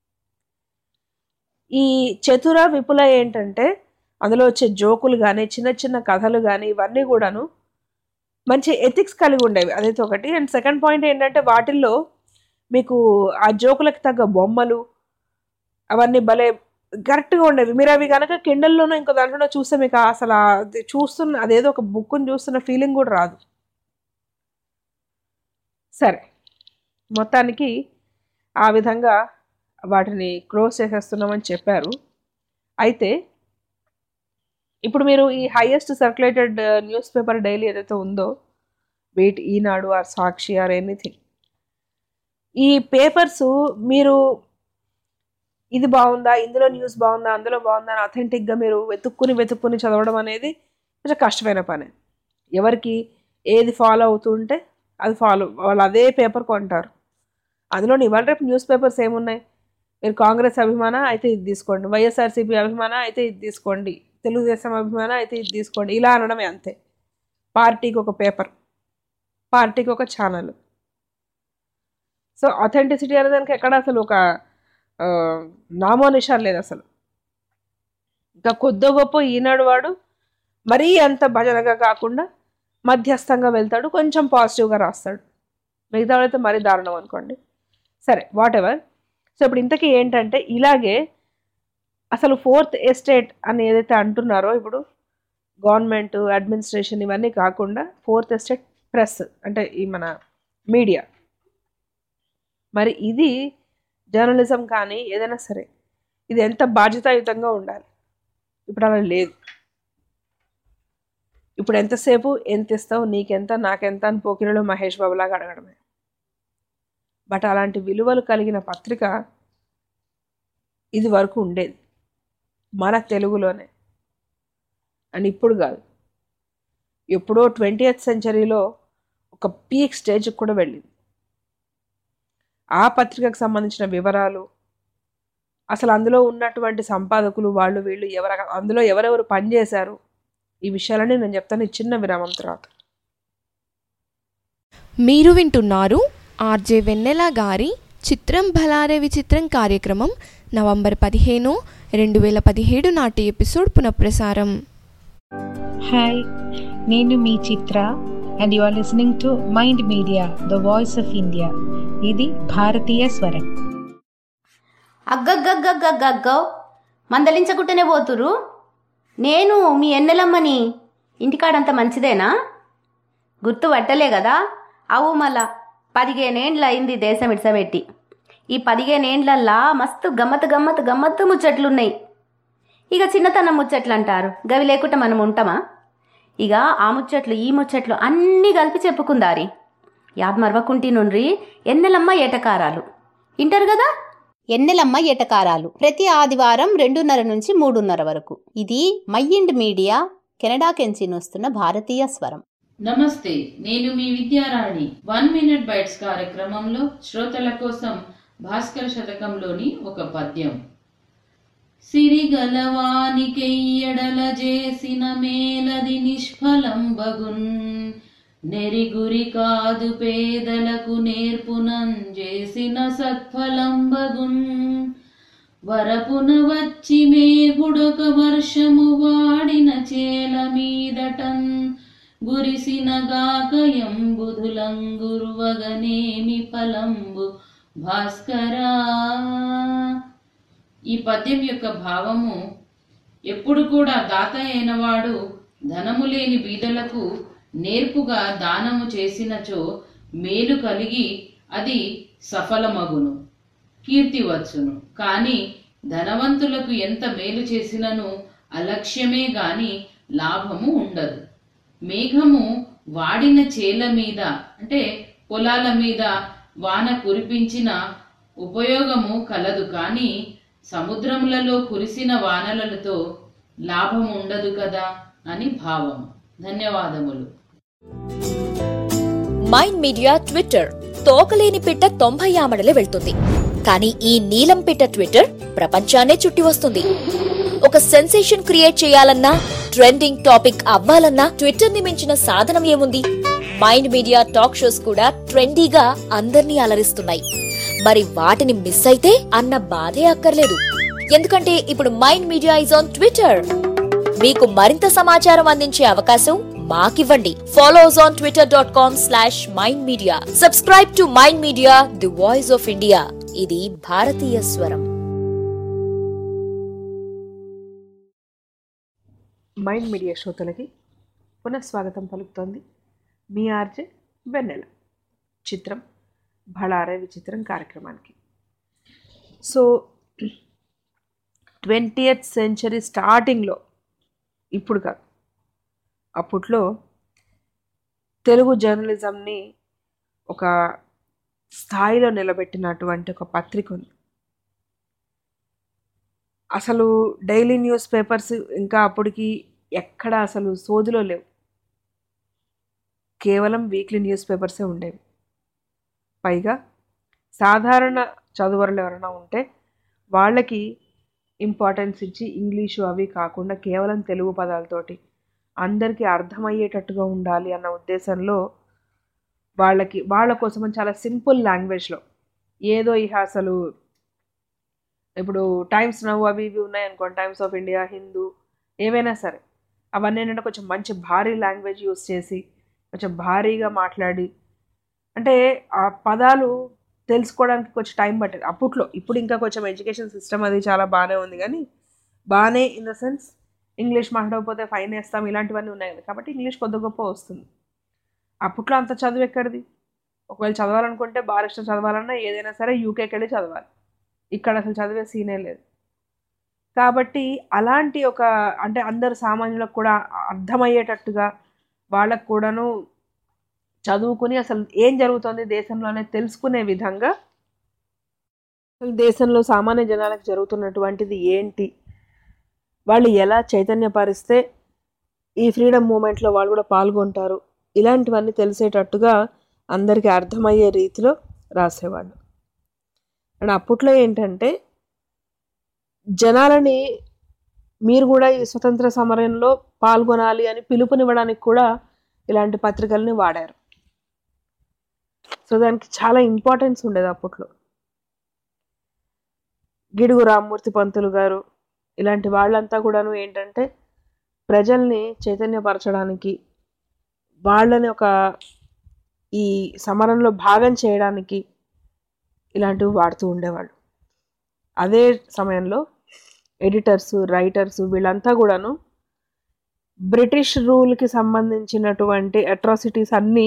ఈ చతుర విపుల ఏంటంటే అందులో వచ్చే జోకులు కానీ చిన్న చిన్న కథలు కానీ ఇవన్నీ కూడాను మంచి ఎథిక్స్ కలిగి ఉండేవి అదైతే ఒకటి అండ్ సెకండ్ పాయింట్ ఏంటంటే వాటిల్లో మీకు ఆ జోకులకు తగ్గ బొమ్మలు అవన్నీ భలే కరెక్ట్గా ఉండేవి మీరు అవి కనుక కిండల్లోనో ఇంకో దాంట్లో చూస్తే మీకు అసలు అది చూస్తున్న అదేదో ఒక బుక్ని చూస్తున్న ఫీలింగ్ కూడా రాదు సరే మొత్తానికి ఆ విధంగా వాటిని క్లోజ్ చేసేస్తున్నామని చెప్పారు అయితే ఇప్పుడు మీరు ఈ highest circulated newspaper daily ఏదైతే ఉందో wait Eenadu or Sakshi or anything ఈ పేపర్స్ మీరు ఇది బాగుందా ఇందులో న్యూస్ బాగుందా అందులో బాగుందా అని అథెంటిక్గా మీరు వెతుక్కుని వెతుక్కుని చదవడం అనేది కొంచెం కష్టమైన పని ఎవరికి ఏది ఫాలో అవుతూ ఉంటే అది ఫాలో వాళ్ళు అదే పేపర్ కొంటారు అందులో ఇవాళ రేపు న్యూస్ పేపర్స్ ఏమున్నాయి మీరు కాంగ్రెస్ అభిమాన అయితే ఇది తీసుకోండి వైఎస్ఆర్సీపీ అభిమాన అయితే ఇది తీసుకోండి తెలుగుదేశం అభిమాన అయితే ఇది తీసుకోండి ఇలా అనడమే అంతే పార్టీకి ఒక పేపర్ పార్టీకి ఒక ఛానల్ సో అథెంటిసిటీ అనే దానికి ఎక్కడ అసలు ఒక నామోనిషాన్ లేదు అసలు ఇంకా కొద్ది గొప్ప ఈనాడు వాడు మరీ అంత భజనగా కాకుండా మధ్యస్థంగా వెళ్తాడు కొంచెం పాజిటివ్గా రాస్తాడు మిగతా వాళ్ళైతే మరీ దారుణం అనుకోండి సరే వాట్ ఎవర్ సో ఇప్పుడు ఇంతకీ ఏంటంటే ఇలాగే అసలు ఫోర్త్ ఎస్టేట్ అని ఏదైతే అంటున్నారో ఇప్పుడు గవర్నమెంట్ అడ్మినిస్ట్రేషన్ ఇవన్నీ కాకుండా ఫోర్త్ ఎస్టేట్ ప్రెస్ అంటే ఈ మన మీడియా మరి ఇది జర్నలిజం కానీ ఏదైనా సరే ఇది ఎంత బాధ్యతాయుతంగా ఉండాలి ఇప్పుడు అలా లేదు ఇప్పుడు ఎంతసేపు ఎంత ఇస్తావు నీకెంత నాకెంత అని పోకిరిలో మహేష్ బాబులాగా అడగడమే బట్ అలాంటి విలువలు కలిగిన పత్రిక ఇది వరకు ఉండేది మన తెలుగులోనే అండ్ ఇప్పుడు కాదు ఎప్పుడో ట్వంటీ సెంచరీలో ఒక పీక్ స్టేజ్కి కూడా వెళ్ళింది ఆ పత్రికకు సంబంధించిన వివరాలు అసలు అందులో ఉన్నటువంటి సంపాదకులు వాళ్ళు వీళ్ళు ఎవర అందులో ఎవరెవరు పనిచేశారు ఈ విషయాలన్నీ నేను చెప్తాను ఈ చిన్న విరామం తర్వాత మీరు వింటున్నారు ఆర్జే వెన్నెల గారి చిత్రం భలారే విచిత్రం కార్యక్రమం నవంబర్ పదిహేను రెండు వేల పదిహేడు నాటి ఎపిసోడ్ పునఃప్రసారం హాయ్ నేను మీ Chitra and you are listening to mind media the voice of India ఇది భారతీయ స్వరం అగ్గగ్గగ్గగ్గగ్గో మందలించకుంటేనే పోతురు నేను మీ ఎన్నెలమ్మని ఇంటికాడంత మంచిదేనా గుర్తు పట్టలే కదా అవు మళ్ళా పదిహేనేండ్ల అయింది దేశం ఇడ్సబెట్టి ఈ పదిహేనేండ్లల్లా మస్తు గమ్మత్ గమ్మత్ గమ్మత్తు ముచ్చట్లున్నాయి ఇక చిన్నతనం ముచ్చట్లు అంటారు గవి లేకుండా మనం ఉంటామా ఇక ఆ ముచ్చట్లు ఈ ముచ్చట్లు అన్నీ కలిపి చెప్పుకుందారి యాద్ మరవకుంటి నుండ్రి ఎన్నెలమ్మ ఏటకారాలు ఇంటారు కదా ఎన్నెలమ్మ ఏటకారాలు ప్రతి ఆదివారం రెండున్నర నుంచి మూడున్నర వరకు ఇది మైండ్ మీడియా కెనడా కెంచి వస్తున్న భారతీయ స్వరం నమస్తే నేను మీ విద్యారాణి వన్ మినిట్ బైట్స్ కార్యక్రమంలో శ్రోతల కోసం భాస్కర శతకంలోని ఒక పద్యం సిరిగలవానికెయ్యడల చేసిన మేలది నిష్ఫలం బగున్ నెరిగురి కాదు పేదలకు నేర్పునం చేసిన సత్ఫలం బగున్ వరపున వచ్చి మేఘుడొక వర్షము వాడిన చేల మీదటన్ గురిసిన గాకయంబుధులంగురువగనేమి ఫలంబు భాస్కరా ఈ పద్యం యొక్క భావము ఎప్పుడు కూడా దాత అయినవాడు ధనము లేని బీదలకు నేర్పుగా దానము చేసినచో మేలు కలిగి అది సఫలమగును కీర్తి వచ్చును కానీ ధనవంతులకు ఎంత మేలు చేసినను అలక్ష్యమే గాని లాభము ఉండదు మేఘము వాడిన చేల మీద అంటే పొలాల మీద వాన కురిపించిన ఉపయోగము కలదు కానీ సముద్రములలో కురిసిన వానలతో లాభం ఉండదు కదా అని భావం ధన్యవాదములు మైండ్ మీడియా ట్విట్టర్ తోకలేని పిట్ట తొంభై ఆమడలే వెళ్తుంది కానీ ఈ నీలం పిట్ట ట్విట్టర్ ప్రపంచాన్నే చుట్టి వస్తుంది ఒక సెన్సేషన్ క్రియేట్ చేయాలన్నా ట్రెండింగ్ టాపిక్ అవ్వాలన్నా ట్విట్టర్ ని మించిన సాధనం ఏముంది మైండ్ మీడియా టాక్ షోస్ కూడా ట్రెండీగా అందర్నీ అలరిస్తున్నాయి మరి వాటిని మిస్ అయితే అన్న బాధే అక్కర్లేదు ఎందుకంటే ఇప్పుడు mind media is on Twitter మీకు మరింత సమాచారం అందించే అవకాశం మాకివ్వండి follows on Twitter dot com slash mind media subscribe to mind media the voice of India ఇది భారతీయ స్వరం మైండ్ మీడియా శ్రోతలకి పునఃస్వాగతం పలుకుతోంది మీ ఆర్జే వెన్నెల చిత్రం భళారే విచిత్రం కార్యక్రమానికి సో ట్వంటీయత్ సెంచరీ స్టార్టింగ్లో ఇప్పుడు కాదు అప్పట్లో తెలుగు జర్నలిజంని ఒక స్థాయిలో నిలబెట్టినటువంటి ఒక పత్రిక ఉంది అసలు డైలీ న్యూస్ పేపర్స్ ఇంకా అప్పటికి ఎక్కడ అసలు సోదిలో లేవు కేవలం వీక్లీ న్యూస్ పేపర్సే ఉండేవి పైగా సాధారణ చదువరులు ఎవరైనా ఉంటే వాళ్ళకి ఇంపార్టెన్స్ ఇచ్చి ఇంగ్లీషు అవి కాకుండా కేవలం తెలుగు పదాలతోటి అందరికీ అర్థమయ్యేటట్టుగా ఉండాలి అన్న ఉద్దేశంలో వాళ్ళకి వాళ్ళ కోసం చాలా సింపుల్ లాంగ్వేజ్లో ఏదో ఇహ అసలు ఇప్పుడు టైమ్స్ నవ్వు అవి ఇవి ఉన్నాయనుకోండి టైమ్స్ ఆఫ్ ఇండియా హిందూ ఏవైనా సరే అవన్నీ ఏంటంటే కొంచెం మంచి భారీ లాంగ్వేజ్ యూస్ చేసి కొంచెం భారీగా మాట్లాడి అంటే ఆ పదాలు తెలుసుకోవడానికి కొంచెం టైం పట్టేది అప్పట్లో ఇప్పుడు ఇంకా కొంచెం ఎడ్యుకేషన్ సిస్టమ్ అది చాలా బాగానే ఉంది కానీ బాగానే ఇన్ ద సెన్స్ ఇంగ్లీష్ మాట్లాడకపోతే ఫైన్ వేస్తాం ఇలాంటివన్నీ ఉన్నాయి కదా కాబట్టి ఇంగ్లీష్ కొద్ది గొప్ప వస్తుంది అప్పట్లో అంత చదువు ఎక్కడిది ఒకవేళ చదవాలనుకుంటే బారిస్టర్ చదవాలన్నా ఏదైనా సరే యూకేకి వెళ్ళి చదవాలి ఇక్కడ అసలు చదివే సీనే లేదు కాబట్టి అలాంటి ఒక అంటే అందరు సామాన్యులకు కూడా అర్థమయ్యేటట్టుగా వాళ్ళకు కూడాను చదువుకుని అసలు ఏం జరుగుతుంది దేశంలోనే తెలుసుకునే విధంగా అసలు దేశంలో సామాన్య జనాలకు జరుగుతున్నటువంటిది ఏంటి వాళ్ళు ఎలా చైతన్యపరిస్తే ఈ ఫ్రీడమ్ మూమెంట్లో వాళ్ళు కూడా పాల్గొంటారు ఇలాంటివన్నీ తెలిసేటట్టుగా అందరికీ అర్థమయ్యే రీతిలో రాసేవాళ్ళు అండ్ అప్పట్లో ఏంటంటే జనాలని మీరు కూడా ఈ స్వతంత్ర సమరంలో పాల్గొనాలి అని పిలుపునివ్వడానికి కూడా ఇలాంటి పత్రికల్ని వాడారు సో దానికి చాలా ఇంపార్టెన్స్ ఉండేది అప్పట్లో గిడుగు రామ్మూర్తి పంతులు గారు ఇలాంటి వాళ్ళంతా కూడాను ఏంటంటే ప్రజల్ని చైతన్యపరచడానికి వాళ్ళని ఒక ఈ సమరంలో భాగం చేయడానికి ఇలాంటివి వాడుతూ ఉండేవాళ్ళు అదే సమయంలో ఎడిటర్స్ రైటర్స్ వీళ్ళంతా కూడాను బ్రిటిష్ రూల్కి సంబంధించినటువంటి అట్రాసిటీస్ అన్నీ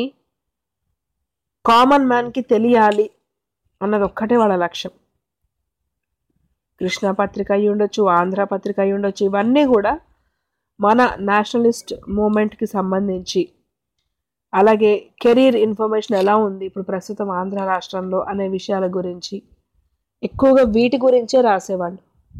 కామన్ మ్యాన్కి తెలియాలి అన్నది ఒక్కటే వాళ్ళ లక్ష్యం కృష్ణ పత్రిక అయి ఉండొచ్చు ఆంధ్ర పత్రిక అయి ఉండొచ్చు ఇవన్నీ కూడా మన నేషనలిస్ట్ మూమెంట్కి సంబంధించి అలాగే కెరీర్ ఇన్ఫర్మేషన్ ఎలా ఉంది ఇప్పుడు ప్రస్తుతం ఆంధ్ర రాష్ట్రంలో అనే విషయాల గురించి ఎక్కువగా వీటి గురించే రాసేవాళ్ళు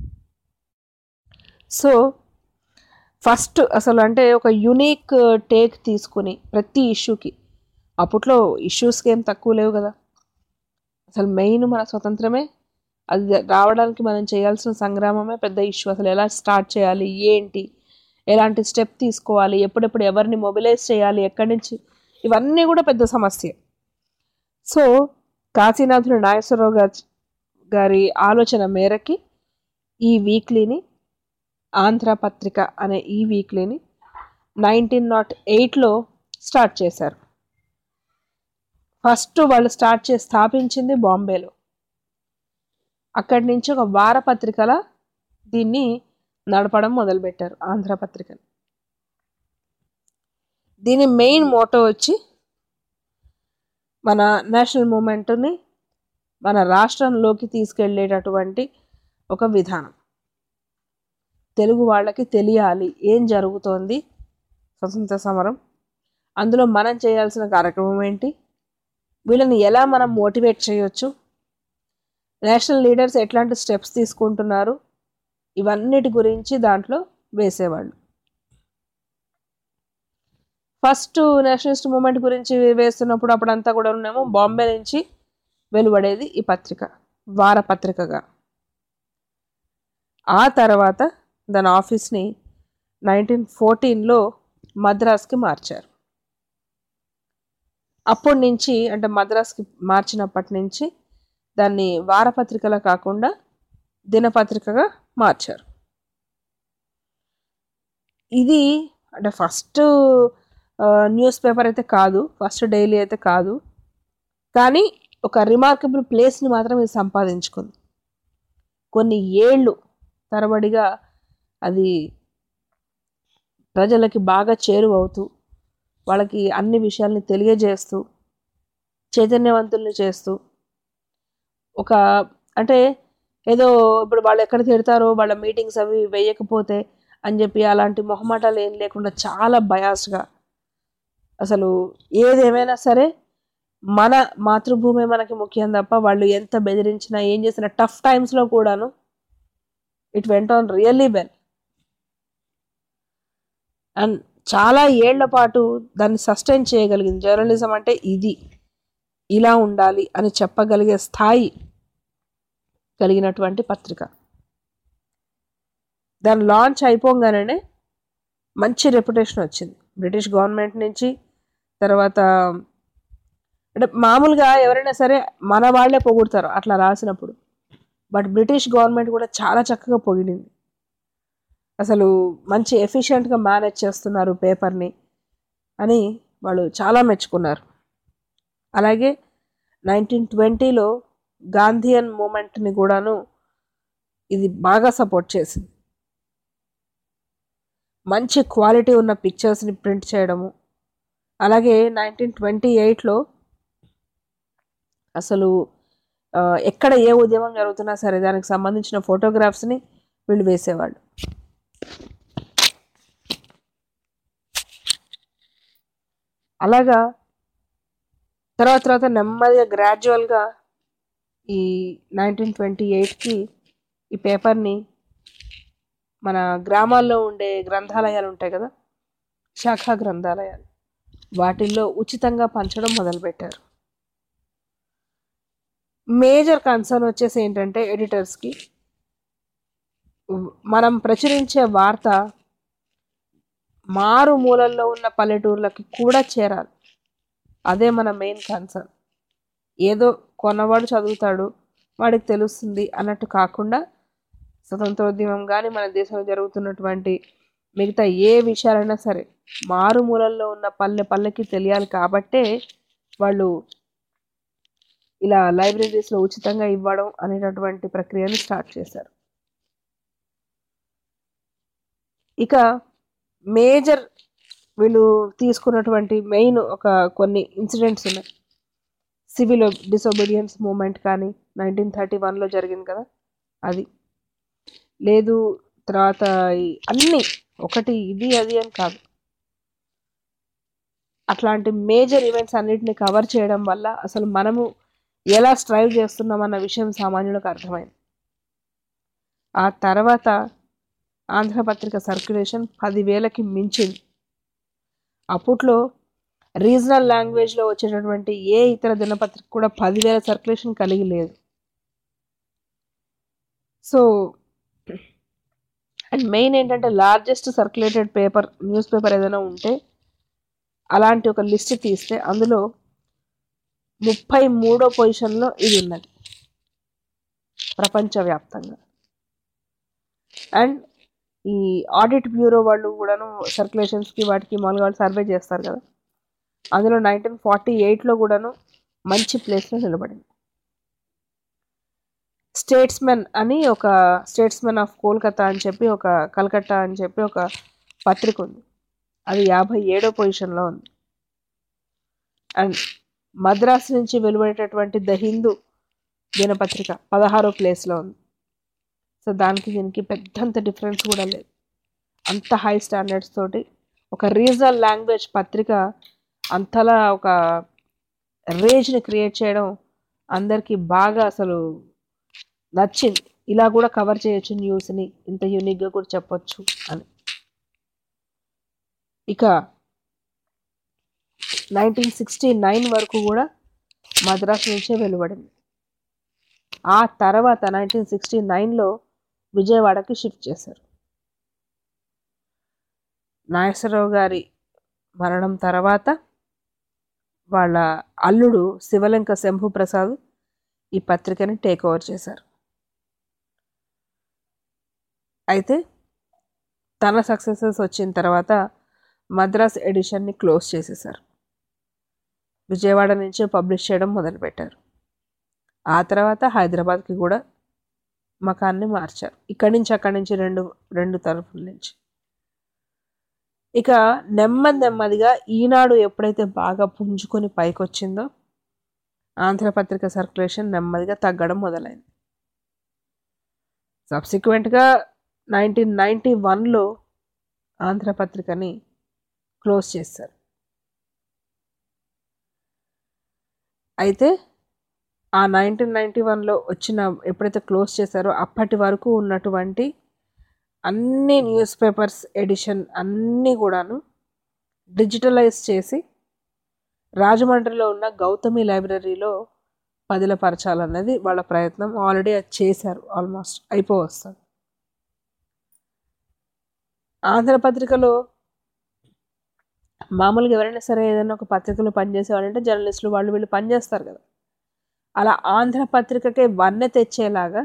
సో ఫస్ట్ అసలు అంటే ఒక యునిక్ టేక్ తీసుకుని ప్రతి ఇష్యూకి అప్పట్లో ఇష్యూస్కి ఏం తక్కువ లేవు కదా అసలు మెయిన్ మన స్వతంత్రమే అది రావడానికి మనం చేయాల్సిన సంగ్రామమే పెద్ద ఇష్యూ అసలు ఎలా స్టార్ట్ చేయాలి ఏంటి ఎలాంటి స్టెప్ తీసుకోవాలి ఎప్పుడెప్పుడు ఎవరిని మొబిలైజ్ చేయాలి ఎక్కడి నుంచి ఇవన్నీ కూడా పెద్ద సమస్య సో కాశీనాథుడు నాగేశ్వరరావు గారి గారి ఆలోచన మేరకి ఈ వీక్లీని ఆంధ్ర పత్రిక అనే ఈ వీక్లీని నైన్టీన్ నాట్ ఎయిట్లో స్టార్ట్ చేశారు ఫస్ట్ వాళ్ళు స్టార్ట్ చేసి స్థాపించింది బాంబేలో అక్కడి నుంచి ఒక వారపత్రికల దీన్ని నడపడం మొదలుపెట్టారు ఆంధ్ర పత్రికని దీని మెయిన్ మోటో వచ్చి మన నేషనల్ మూమెంట్ని మన రాష్ట్రంలోకి తీసుకెళ్ళేటటువంటి ఒక విధానం తెలుగు వాళ్ళకి తెలియాలి ఏం జరుగుతోంది స్వతంత్ర సమరం అందులో మనం చేయాల్సిన కార్యక్రమం ఏంటి వీళ్ళని ఎలా మనం మోటివేట్ చేయొచ్చు నేషనల్ లీడర్స్ ఎట్లాంటి స్టెప్స్ తీసుకుంటున్నారు ఇవన్నిటి గురించి దాంట్లో వేసేవాళ్ళు ఫస్ట్ నేషనలిస్ట్ మూమెంట్ గురించి వేస్తున్నప్పుడు అప్పుడంతా కూడా ఉన్నాము బాంబే నుంచి వెలువడేది ఈ పత్రిక వారపత్రికగా ఆ తర్వాత దాని ఆఫీస్ని నైన్టీన్ ఫోర్టీన్లో మద్రాస్కి మార్చారు అప్పటి నుంచి అంటే మద్రాస్కి మార్చినప్పటి నుంచి దాన్ని వారపత్రికలా కాకుండా దినపత్రికగా మార్చారు ఇది అంటే ఫస్ట్ న్యూస్ పేపర్ అయితే కాదు ఫస్ట్ డైలీ అయితే కాదు కానీ ఒక రిమార్కబుల్ ప్లేస్ని మాత్రం ఇది సంపాదించుకుంది కొన్ని ఏళ్ళు తరబడిగా అది ప్రజలకి బాగా చేరువవుతూ వాళ్ళకి అన్ని విషయాల్ని తెలియజేస్తూ చైతన్యవంతుల్ని చేస్తూ ఒక అంటే ఏదో ఇప్పుడు వాళ్ళు ఎక్కడ తిడతారో వాళ్ళ మీటింగ్స్ అవి వేయకపోతే అని చెప్పి అలాంటి మొహమాటాలు ఏం లేకుండా చాలా బయాస్డ్గా అసలు ఏదేమైనా సరే మన మాతృభూమి మనకి ముఖ్యం తప్ప వాళ్ళు ఎంత బెదిరించినా ఏం చేసినా టఫ్ టైమ్స్లో కూడాను it went on really well and చాలా ఏళ్ల పాటు దాన్ని సస్టైన్ చేయగలిగింది జర్నలిజం అంటే ఇది ఇలా ఉండాలి అని చెప్పగలిగే స్థాయి కలిగినటువంటి పత్రిక దాని లాంచ్ అయిపోగానే మంచి రెప్యుటేషన్ వచ్చింది బ్రిటిష్ గవర్నమెంట్ నుంచి తర్వాత అంటే మామూలుగా ఎవరైనా సరే మన వాళ్ళే పొగుడతారు అట్లా రాసినప్పుడు బట్ బ్రిటిష్ గవర్నమెంట్ కూడా చాలా చక్కగా పొగిడింది అసలు మంచి ఎఫిషియెంట్గా మేనేజ్ చేస్తున్నారు పేపర్ని అని వాళ్ళు చాలా మెచ్చుకున్నారు అలాగే నైన్టీన్ ట్వంటీలో గాంధీయన్ మూమెంట్ని కూడాను ఇది బాగా సపోర్ట్ చేసింది మంచి క్వాలిటీ ఉన్న పిక్చర్స్ని ప్రింట్ చేయడము అలాగే నైన్టీన్ ట్వంటీ ఎయిట్లో అసలు ఆ, ఎక్కడ ఏ ఉద్యమం జరుగుతున్నా సరే దానికి సంబంధించిన ఫోటోగ్రాఫ్స్ని వీళ్ళు వేసేవాళ్ళు అలాగా తర్వాత తర్వాత నెమ్మదిగా గ్రాడ్యువల్గా ఈ నైన్టీన్ ట్వంటీ ఎయిట్కి ఈ పేపర్ని మన గ్రామాల్లో ఉండే గ్రంథాలయాలు ఉంటాయి కదా శాఖా గ్రంథాలయాలు వాటిల్లో ఉచితంగా పంచడం మొదలుపెట్టారు మేజర్ కన్సర్న్ వచ్చేసి ఏంటంటే ఎడిటర్స్కి మనం ప్రచురించే వార్త మారు మూలల్లో ఉన్న పల్లెటూర్లకి కూడా చేరాలి అదే మన మెయిన్ కన్సర్న్ ఏదో కొన్నవాడు చదువుతాడు వాడికి తెలుస్తుంది అన్నట్టు కాకుండా స్వతంత్రోద్యమం కానీ మన దేశంలో జరుగుతున్నటువంటి మిగతా ఏ విషయాలైనా సరే మారుమూలల్లో ఉన్న పల్లె పల్లెకి తెలియాలి కాబట్టే వాళ్ళు ఇలా లైబ్రరీస్లో ఉచితంగా ఇవ్వడం అనేటటువంటి ప్రక్రియని స్టార్ట్ చేశారు ఇక మేజర్ వీళ్ళు తీసుకున్నటువంటి మెయిన్ ఒక కొన్ని ఇన్సిడెంట్స్ ఉన్నాయి సివిల్ డిసొబీడియన్స్ మూమెంట్ కానీ నైన్టీన్ థర్టీ వన్లో జరిగింది కదా అది లేదు తర్వాత ఈ అన్నీ ఒకటి ఇది అది అని కాదు అట్లాంటి మేజర్ ఈవెంట్స్ అన్నిటిని కవర్ చేయడం వల్ల అసలు మనము ఎలా స్ట్రైవ్ చేస్తున్నాం అన్న విషయం సామాన్యులకు అర్థమైంది ఆ తర్వాత ఆంధ్రపత్రిక సర్క్యులేషన్ పదివేలకి మించింది అప్పట్లో రీజనల్ లాంగ్వేజ్లో వచ్చేటటువంటి ఏ ఇతర దినపత్రిక కూడా పదివేల సర్క్యులేషన్ కలిగి లేదు సో అండ్ మెయిన్ ఏంటంటే largest circulated paper newspaper ఏదైనా ఉంటే అలాంటి ఒక లిస్ట్ తీస్తే అందులో ముప్పై మూడో పొజిషన్లో ఇది ఉన్నది ప్రపంచవ్యాప్తంగా అండ్ ఈ ఆడిట్ బ్యూరో వాళ్ళు కూడాను సర్క్యులేషన్స్కి వాటికి మామూలుగా వాళ్ళు సర్వే చేస్తారు కదా అందులో నైన్టీన్ ఫార్టీ ఎయిట్లో కూడాను మంచి ప్లేస్లో నిలబడింది స్టేట్స్మెన్ అని ఒక స్టేట్స్మెన్ ఆఫ్ కోల్కతా అని చెప్పి ఒక కలకత్తా అని చెప్పి ఒక పత్రిక ఉంది అది యాభై ఏడో పొజిషన్లో ఉంది అండ్ మద్రాసు నుంచి వెలువడేటటువంటి ద హిందూ దినపత్రిక పదహారో ప్లేస్లో ఉంది సో దానికి దీనికి పెద్దంత డిఫరెన్స్ కూడా లేదు అంత హై స్టాండర్డ్స్ తోటి ఒక రీజనల్ లాంగ్వేజ్ పత్రిక అంతలా ఒక రేజ్ని క్రియేట్ చేయడం అందరికీ బాగా అసలు నచ్చింది ఇలా కూడా కవర్ చేయొచ్చు న్యూస్ని ఇంత యూనిక్గా కూడా చెప్పొచ్చు అని ఇక నైన్టీన్ సిక్స్టీ నైన్ వరకు కూడా మద్రాసు నుంచే వెలువడింది ఆ తర్వాత నైన్టీన్ సిక్స్టీ నైన్లో విజయవాడకి షిఫ్ట్ చేశారు నాగేశ్వరరావు గారి మరణం తర్వాత వాళ్ళ అల్లుడు శివలంక శంభు ప్రసాద్ ఈ పత్రికని టేక్ ఓవర్ చేశారు అయితే తన సక్సెసెస్ వచ్చిన తర్వాత మద్రాస్ ఎడిషన్ని క్లోజ్ చేసేసారు విజయవాడ నుంచే పబ్లిష్ చేయడం మొదలుపెట్టారు ఆ తర్వాత హైదరాబాద్కి కూడా మకాన్ని మార్చారు ఇక్కడి నుంచి అక్కడి నుంచి రెండు రెండు తరఫుల నుంచి ఇక నెమ్మది నెమ్మదిగా ఈనాడు ఎప్పుడైతే బాగా పుంజుకొని పైకి వచ్చిందో ఆంధ్రపత్రిక సర్క్యులేషన్ నెమ్మదిగా తగ్గడం మొదలైంది సబ్సిక్వెంట్గా నైన్టీన్ నైంటీ వన్లో ఆంధ్రపత్రికని క్లోజ్ చేశారు అయితే ఆ నైన్టీన్ నైంటీ వన్లో వచ్చిన ఎప్పుడైతే క్లోజ్ చేశారో అప్పటి వరకు ఉన్నటువంటి అన్ని న్యూస్ పేపర్స్ ఎడిషన్ అన్నీ కూడాను డిజిటలైజ్ చేసి రాజమండ్రిలో ఉన్న గౌతమి లైబ్రరీలో పదిలపరచాలన్నది వాళ్ళ ప్రయత్నం ఆల్రెడీ అది చేశారు ఆల్మోస్ట్ అయిపో వస్తుంది ఆంధ్రపత్రికలో మామూలుగా ఎవరైనా సరే ఏదైనా ఒక పత్రికలో పనిచేసేవాళ్ళంటే జర్నలిస్టులు వాళ్ళు వీళ్ళు పనిచేస్తారు కదా అలా ఆంధ్రపత్రికకే వన్నె తెచ్చేలాగా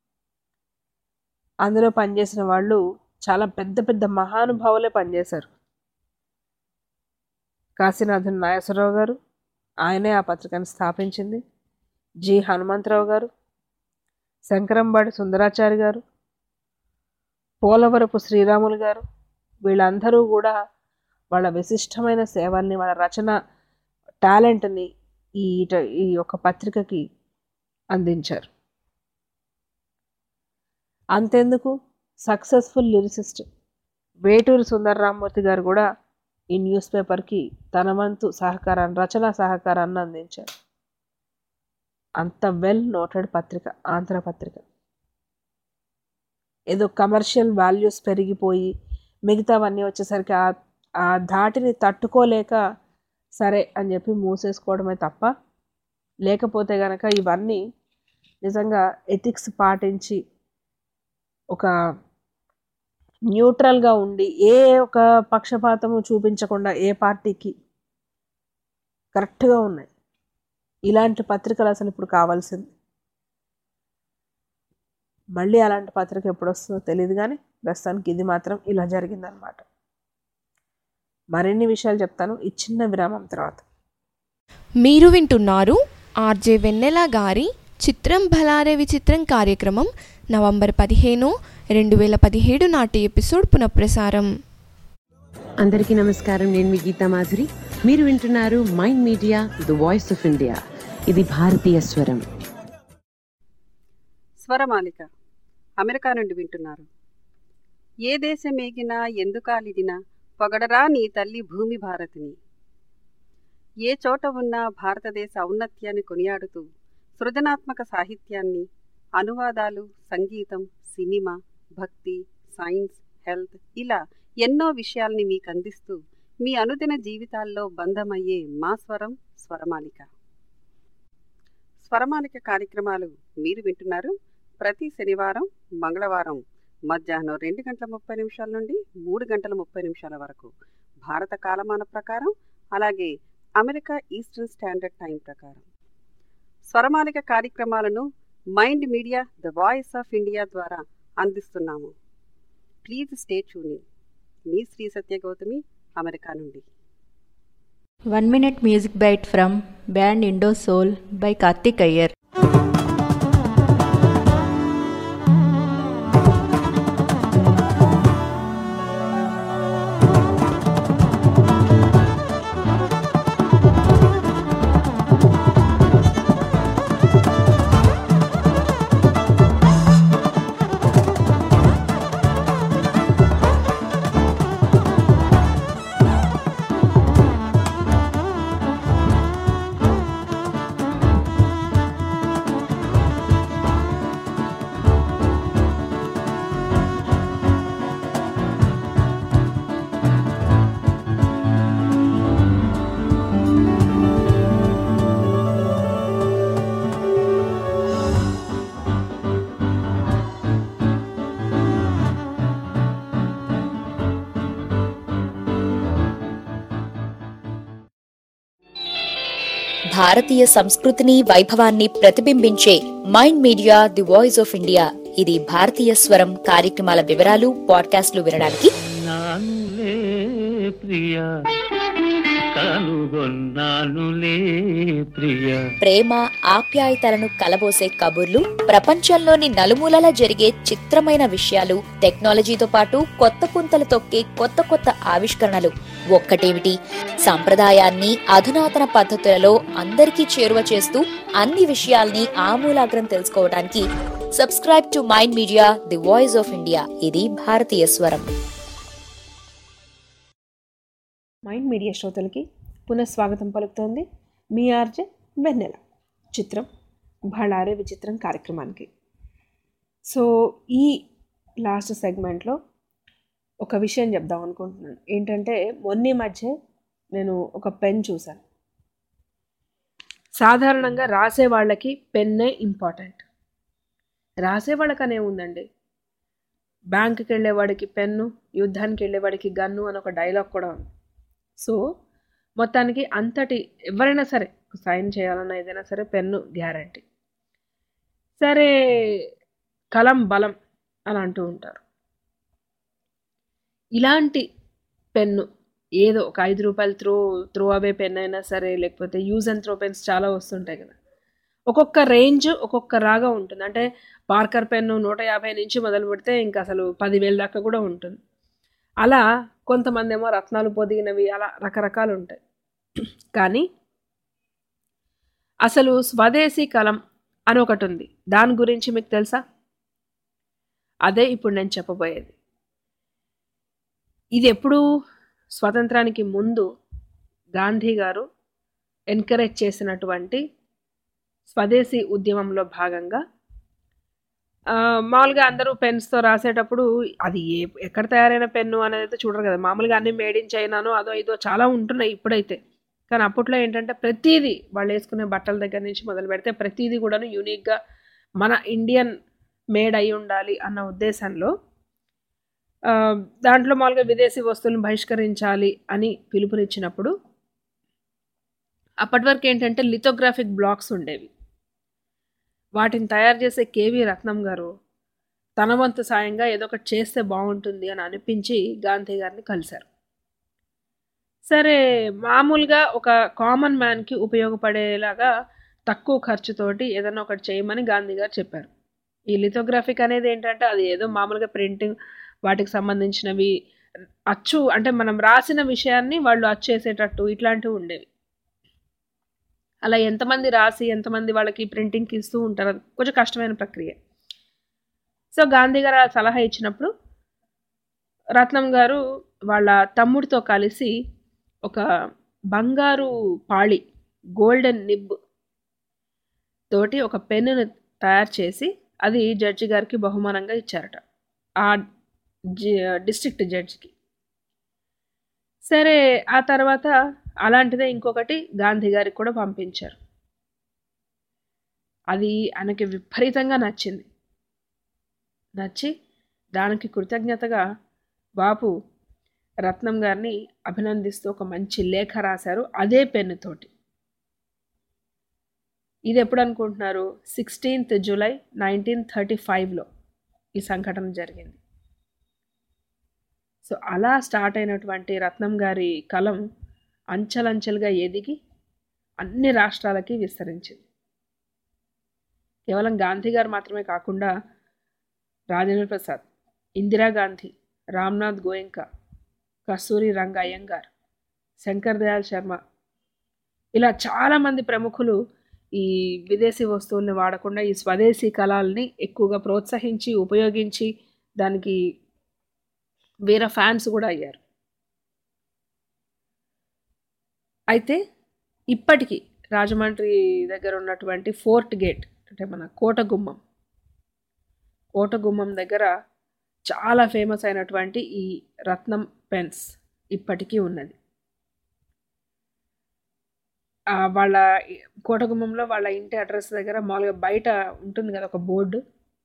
అందులో పనిచేసిన వాళ్ళు చాలా పెద్ద పెద్ద మహానుభావులే పనిచేశారు కాశీనాథన్ నాగేశ్వరరావు గారు ఆయనే ఆ పత్రికను స్థాపించింది జి హనుమంతరావు గారు శంకరంబాడి సుందరాచారి గారు పోలవరపు శ్రీరాములు గారు వీళ్ళందరూ కూడా వాళ్ళ విశిష్టమైన సేవల్ని వాళ్ళ రచన టాలెంట్ని ఈ ట- ఈ యొక్క పత్రికకి అందించారు అంతెందుకు సక్సెస్ఫుల్ లిరిసిస్ట్ వేటూరి సుందరరామూర్తి గారు కూడా ఈ న్యూస్ పేపర్కి తన వంతు సహకారాన్ని రచనా సహకారాన్ని అందించారు అంత వెల్ నోటెడ్ పత్రిక ఆంధ్ర పత్రిక ఏదో కమర్షియల్ వాల్యూస్ పెరిగిపోయి మిగతావన్నీ వచ్చేసరికి ఆ ఆ ధాటిని తట్టుకోలేక సరే అని చెప్పి మూసేసుకోవడమే తప్ప లేకపోతే గనక ఇవన్నీ నిజంగా ఎథిక్స్ పాటించి ఒక న్యూట్రల్గా ఉండి ఏ ఒక పక్షపాతము చూపించకుండా ఏ పార్టీకి కరెక్ట్గా ఉన్నాయి ఇలాంటి పత్రికలు అసలు ఇప్పుడు కావాల్సింది మళ్ళీ అలాంటి పత్రిక ఎప్పుడు వస్తుందో తెలియదు కానీ ప్రస్తుతానికి ఇది మాత్రం ఇలా జరిగిందనమాట మరిన్ని విషయాలు చెప్తాను ఈ చిన్న విరామం తర్వాత మీరు వింటున్నారు ఆర్జే వెన్నెల గారి చిత్రం భలారే విచిత్రం కార్యక్రమం నవంబర్ పదిహేను రెండు వేల పదిహేడు నాటి ఎపిసోడ్ పునఃప్రసారం అందరికీ నమస్కారం నేను మీ గీతా మాధురి మీరు వింటున్నారు mind media the voice of India ఇది భారతీయ స్వరం స్వరమాలిక అమెరికా నుండి వింటున్నారు ఏ దేశమేగినా ఎందుకాలిదినా పొగడరా నీ తల్లి భూమి భారతిని ఏ చోట ఉన్నా భారతదేశ ఔన్నత్యాన్ని కొనియాడుతూ సృజనాత్మక సాహిత్యాన్ని అనువాదాలు సంగీతం సినిమా భక్తి సైన్స్ హెల్త్ ఇలా ఎన్నో విషయాల్ని మీకు అందిస్తూ మీ అనుదిన జీవితాల్లో బంధమయ్యే మా స్వరం స్వరమాలిక స్వరమాలిక కార్యక్రమాలు మీరు వింటున్నారు ప్రతి శనివారం మంగళవారం మధ్యాహ్నం రెండు గంటల ముప్పై నిమిషాల నుండి మూడు గంటల ముప్పై నిమిషాల వరకు భారత కాలమాన ప్రకారం అలాగే అమెరికా ఈస్టర్న్ స్టాండర్డ్ టైం ప్రకారం స్వరమాలిక కార్యక్రమాలను mind media the voice of India ద్వారా అందిస్తున్నాము ప్లీజ్ స్టే ట్యూనింగ్ మీ శ్రీ సత్య గౌతమి అమెరికా నుండి One minute music bite from band Indo Soul by Karthik Iyer. భారతీయ సంస్కృతిని వైభవాన్ని ప్రతిబింబించే mind media the voice of India ఇది భారతీయ స్వరం కార్యక్రమాల వివరాలు పాడ్కాస్ట్లు వినడానికి నానులే ప్రియ కనుగొన్నానులే ప్రియ ప్రేమ ఆప్యాయతలను కలబోసే కబుర్లు ప్రపంచంలోని నలుమూలలా జరిగే చిత్రమైన విషయాలు టెక్నాలజీతో పాటు కొత్త పుంతలు తొక్కే కొత్త కొత్త ఆవిష్కరణలు ఒక్కటేమిటి సంప్రదాయాన్ని అధునాతన పద్ధతులలో అందరికీ చేరువ చేస్తూ అన్ని విషయాల్ని ఆమూలాగ్రం తెలుసుకోవడానికి subscribe to mind media the voice of India ఇది భారతీయ స్వరం మైండ్ మీడియా శ్రోతలకి పునఃస్వాగతం పలుకుతోంది మీ ఆర్జే వెన్నెల చిత్రం భళారే విచిత్రం కార్యక్రమానికి సో ఈ లాస్ట్ సెగ్మెంట్లో ఒక విషయం చెప్దాం అనుకుంటున్నాను ఏంటంటే మొన్న ఈ మధ్య నేను ఒక పెన్ చూశాను సాధారణంగా రాసే వాళ్ళకి పెన్నే ఇంపార్టెంట్ రాసే వాళ్ళకనే ఉందండి బ్యాంకుకి వెళ్ళేవాడికి పెన్ను యుద్ధానికి వెళ్ళేవాడికి గన్ను అని ఒక డైలాగ్ కూడా ఉంది సో మొత్తానికి అంతటి ఎవరైనా సరే సైన్ చేయాలన్నా ఏదైనా సరే పెన్ను గ్యారంటీ సరే కలం బలం అని అంటూ ఉంటారు ఇలాంటి పెన్ను ఏదో ఒక ఐదు రూపాయలు త్రో త్రో అవే పెన్ అయినా సరే లేకపోతే యూజ్ అండ్ త్రో పెన్స్ చాలా వస్తుంటాయి కదా ఒక్కొక్క రేంజ్ ఒక్కొక్క రాగా ఉంటుంది అంటే పార్కర్ పెన్ను నూట యాభై నుంచి మొదలు పెడితే ఇంకా అసలు పదివేల దాకా కూడా ఉంటుంది అలా కొంతమంది ఏమో రత్నాలు పొదిగినవి అలా రకరకాలు ఉంటాయి కానీ అసలు స్వదేశీ కలం అని ఒకటి ఉంది దాని గురించి మీకు తెలుసా అదే ఇప్పుడు నేను చెప్పబోయేది ఇది ఎప్పుడు స్వతంత్రానికి ముందు గాంధీ గారు ఎంకరేజ్ చేసినటువంటి స్వదేశీ ఉద్యమంలో భాగంగా ఆ, మామూలుగా అందరూ పెన్స్తో రాసేటప్పుడు అది ఏ ఎక్కడ తయారైన పెన్ను అనేది అయితే చూడరు కదా మామూలుగా అన్ని మేడ్ ఇన్ చైనానో అదో ఇదో చాలా ఉంటున్నాయి ఇప్పుడైతే కానీ అప్పట్లో ఏంటంటే ప్రతిదీ వాళ్ళు వేసుకునే బట్టల దగ్గర నుంచి మొదలు పెడితే ప్రతిదీ కూడాను యూనిక్గా మన ఇండియన్ మేడ్ అయి ఉండాలి అన్న ఉద్దేశంలో ఆ, దాంట్లో మామూలుగా విదేశీ వస్తువులను బహిష్కరించాలి అని పిలుపునిచ్చినప్పుడు అప్పటి వరకు ఏంటంటే లిథోగ్రాఫిక్ బ్లాక్స్ ఉండేవి వాటిని తయారు చేసే కేవీ రత్నం గారు తన వంతు సాయంగా ఏదో ఒకటి చేస్తే బాగుంటుంది అని అనిపించి గాంధీ గారిని కలిశారు సరే మామూలుగా ఒక కామన్ మ్యాన్కి ఉపయోగపడేలాగా తక్కువ ఖర్చుతోటి ఏదైనా ఒకటి చేయమని గాంధీ గారు చెప్పారు ఈ లిథోగ్రాఫిక్ అనేది ఏంటంటే అది ఏదో మామూలుగా ప్రింటింగ్ వాటికి సంబంధించినవి అచ్చు అంటే మనం రాసిన విషయాన్ని వాళ్ళు అచ్చేసేటట్టు ఇట్లాంటివి ఉండేవి అలా ఎంతమంది రాసి ఎంతమంది వాళ్ళకి ప్రింటింగ్కి ఇస్తూ ఉంటారు అది కొంచెం కష్టమైన ప్రక్రియ సో గాంధీ గారు ఆ సలహా ఇచ్చినప్పుడు రత్నం గారు వాళ్ళ తమ్ముడితో కలిసి ఒక బంగారు పాళి గోల్డెన్ నిబ్ తోటి ఒక పెన్నును తయారు చేసి అది జడ్జి గారికి బహుమానంగా ఇచ్చారట ఆ డిస్ట్రిక్ట్ జడ్జికి సరే ఆ తర్వాత అలాంటిదే ఇంకొకటి గాంధీ గారికి కూడా పంపించారు అది ఆయనకి విపరీతంగా నచ్చింది నచ్చి దానికి కృతజ్ఞతగా బాపు రత్నం గారిని అభినందిస్తూ ఒక మంచి లేఖ రాశారు అదే పెన్నుతోటి ఇది ఎప్పుడు అనుకుంటున్నారు సిక్స్టీన్త్ జూలై నైన్టీన్ థర్టీ ఫైవ్లో ఈ సంఘటన జరిగింది సో అలా స్టార్ట్ అయినటువంటి రత్నం గారి కలం అంచెలంచెలుగా ఎదిగి అన్ని రాష్ట్రాలకి విస్తరించింది కేవలం గాంధీ గారు మాత్రమే కాకుండా రాజేంద్ర ప్రసాద్ ఇందిరాగాంధీ రామ్నాథ్ గోయంకా కస్తూరి రంగ అయ్యంగార్ శంకర్ దయాల్ శర్మ ఇలా చాలామంది ప్రముఖులు ఈ విదేశీ వస్తువుల్ని వాడకుండా ఈ స్వదేశీ కళల్ని ఎక్కువగా ప్రోత్సహించి ఉపయోగించి దానికి వేరే ఫ్యాన్స్ కూడా అయ్యారు అయితే ఇప్పటికీ రాజమండ్రి దగ్గర ఉన్నటువంటి ఫోర్ట్ గేట్ అంటే మన కోటగుమ్మం కోటగుమ్మం దగ్గర చాలా ఫేమస్ అయినటువంటి ఈ రత్నం పెన్స్ ఇప్పటికీ ఉన్నది ఆ వాళ్ళ కోటగుమ్మంలో వాళ్ళ ఇంటి అడ్రస్ దగ్గర మామూలుగా బయట ఉంటుంది కదా ఒక బోర్డు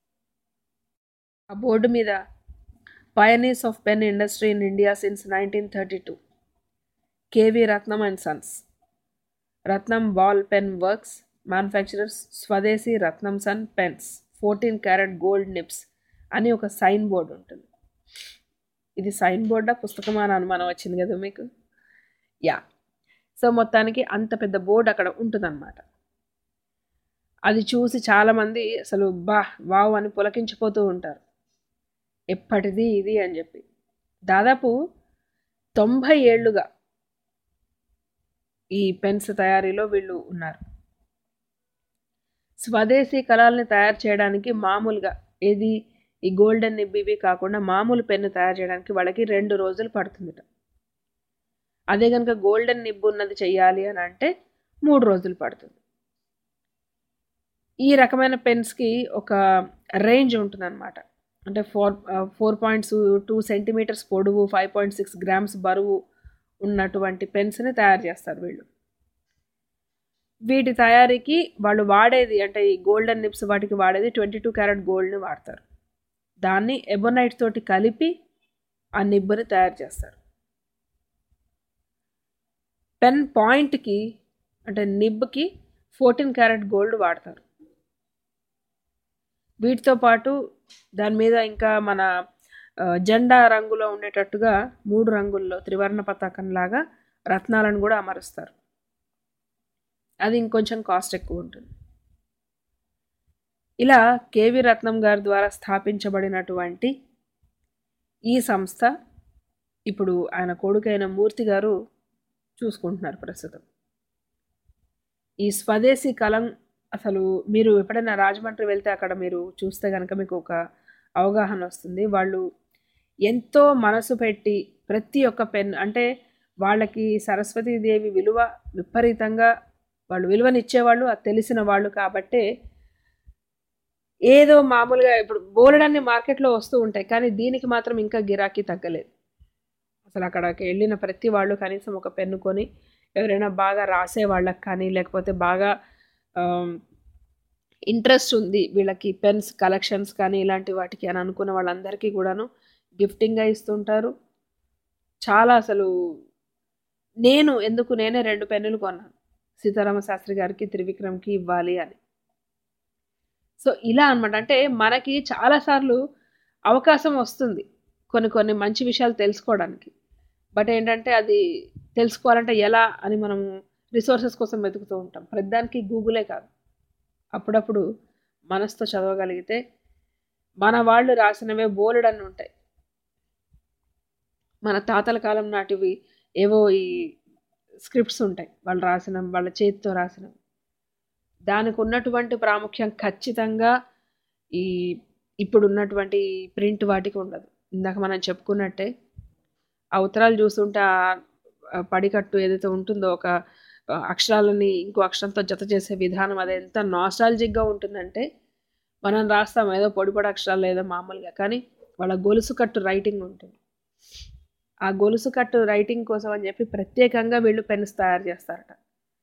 ఆ బోర్డు మీద pioneers of pen industry in India since nineteen thirty two KV Ratnam and sons Ratnam ball pen works manufacturers Swadeshi Ratnam son pens fourteen carat gold nibs అని ఒక సైన్ బోర్డు ఉంటుంది ఇది సైన్ బోర్డా పుస్తకమా అని అనుమానం వచ్చింది కదా మీకు యా సో మొత్తానికి అంత పెద్ద బోర్డు అక్కడ ఉంటుందన్నమాట అది చూసి చాలామంది అసలు బా వావ్ అని పులకించిపోతూ ఉంటారు ఎప్పటిది ఇది అని చెప్పి దాదాపు తొంభై ఏళ్ళుగా ఈ పెన్స్ తయారీలో వీళ్ళు ఉన్నారు స్వదేశీ కళల్ని తయారు చేయడానికి మామూలుగా ఏది ఈ గోల్డెన్ నిబ్ ఇవి కాకుండా మామూలు పెన్ను తయారు చేయడానికి వాళ్ళకి రెండు రోజులు పడుతుందిట అదే కనుక గోల్డెన్ నిబ్ ఉన్నది చెయ్యాలి అని అంటే మూడు రోజులు పడుతుంది ఈ రకమైన పెన్స్కి ఒక రేంజ్ ఉంటుందన్నమాట అంటే four four points two centimetres పొడవు ఫైవ్ పాయింట్ సిక్స్ గ్రామ్స్ బరువు ఉన్నటువంటి పెన్స్ని తయారు చేస్తారు వీళ్ళు వీటి తయారీకి వాళ్ళు వాడేది అంటే ఈ గోల్డెన్ నిప్స్ వాటికి వాడేది ట్వంటీ టూ క్యారెట్ గోల్డ్ని వాడతారు దాన్ని ఎబోనైట్ తోటి కలిపి ఆ నిబ్బుని తయారు చేస్తారు పెన్ పాయింట్కి అంటే నిబ్కి ఫోర్టీన్ క్యారెట్ గోల్డ్ వాడతారు వీటితో పాటు దాని మీద ఇంకా మన జెండా రంగులో ఉండేటట్టుగా మూడు రంగుల్లో త్రివర్ణ పతాకం లాగా రత్నాలను కూడా అమరుస్తారు అది ఇంకొంచెం కాస్ట్ ఎక్కువ ఉంటుంది ఇలా కేవి రత్నం గారి ద్వారా స్థాపించబడినటువంటి ఈ సంస్థ ఇప్పుడు ఆయన కొడుకైన మూర్తి గారు చూసుకుంటున్నారు ప్రస్తుతం ఈ స్వదేశీ కలం అసలు మీరు ఎప్పుడైనా రాజమండ్రి వెళ్తే అక్కడ మీరు చూస్తే కనుక మీకు ఒక అవగాహన వస్తుంది వాళ్ళు ఎంతో మనసు పెట్టి ప్రతి ఒక్క పెన్ అంటే వాళ్ళకి సరస్వతీదేవి విలువ విపరీతంగా వాళ్ళు విలువనిచ్చేవాళ్ళు అది తెలిసిన వాళ్ళు కాబట్టే ఏదో మామూలుగా ఇప్పుడు బోలెడన్ని మార్కెట్లో వస్తూ ఉంటాయి కానీ దీనికి మాత్రం ఇంకా గిరాకీ తగ్గలేదు అసలు అక్కడికి వెళ్ళిన ప్రతి వాళ్ళు కనీసం ఒక పెన్ను కొని ఎవరైనా బాగా రాసే వాళ్ళకి కానీ లేకపోతే బాగా ఇంట్రెస్ట్ ఉంది వీళ్ళకి పెన్స్ కలెక్షన్స్ కానీ ఇలాంటి వాటికి అని అనుకున్న వాళ్ళందరికీ కూడాను గిఫ్టింగ్గా ఇస్తుంటారు చాలా అసలు నేను ఎందుకు నేనే రెండు పెన్నులు కొన్నాను సీతారామ శాస్త్రి గారికి త్రివిక్రమ్కి ఇవ్వాలి అని సో ఇలా అనమాట అంటే మనకి చాలాసార్లు అవకాశం వస్తుంది కొన్ని కొన్ని మంచి విషయాలు తెలుసుకోవడానికి బట్ ఏంటంటే అది తెలుసుకోవాలంటే ఎలా అని మనం రిసోర్సెస్ కోసం వెతుకుతూ ఉంటాం ప్రతిదానికి గూగులే కాదు అప్పుడప్పుడు మనసుతో చదవగలిగితే మన వాళ్ళు రాసినవే బోలెడన్ని ఉంటాయి మన తాతల కాలం నాటివి ఏవో ఈ స్క్రిప్ట్స్ ఉంటాయి వాళ్ళు రాసిన వాళ్ళ చేతితో రాసినవి దానికి ఉన్నటువంటి ప్రాముఖ్యం ఖచ్చితంగా ఈ ఇప్పుడు ఉన్నటువంటి ప్రింట్ వాటికి ఉండదు ఇందాక మనం చెప్పుకున్నట్టే ఆ ఉత్తరాలు చూస్తుంటే ఆ పడికట్టు ఏదైతే ఉంటుందో ఒక అక్షరాలని ఇంకో అక్షరంతో జత చేసే విధానం అది ఎంత నాస్టాలజిక్గా ఉంటుందంటే మనం రాస్తాం ఏదో పొడి పొడి అక్షరాలు ఏదో మామూలుగా కానీ వాళ్ళ గొలుసు కట్టు రైటింగ్ ఉంటుంది ఆ గొలుసు కట్టు రైటింగ్ కోసం అని చెప్పి ప్రత్యేకంగా వీళ్ళు పెన్స్ తయారు చేస్తారట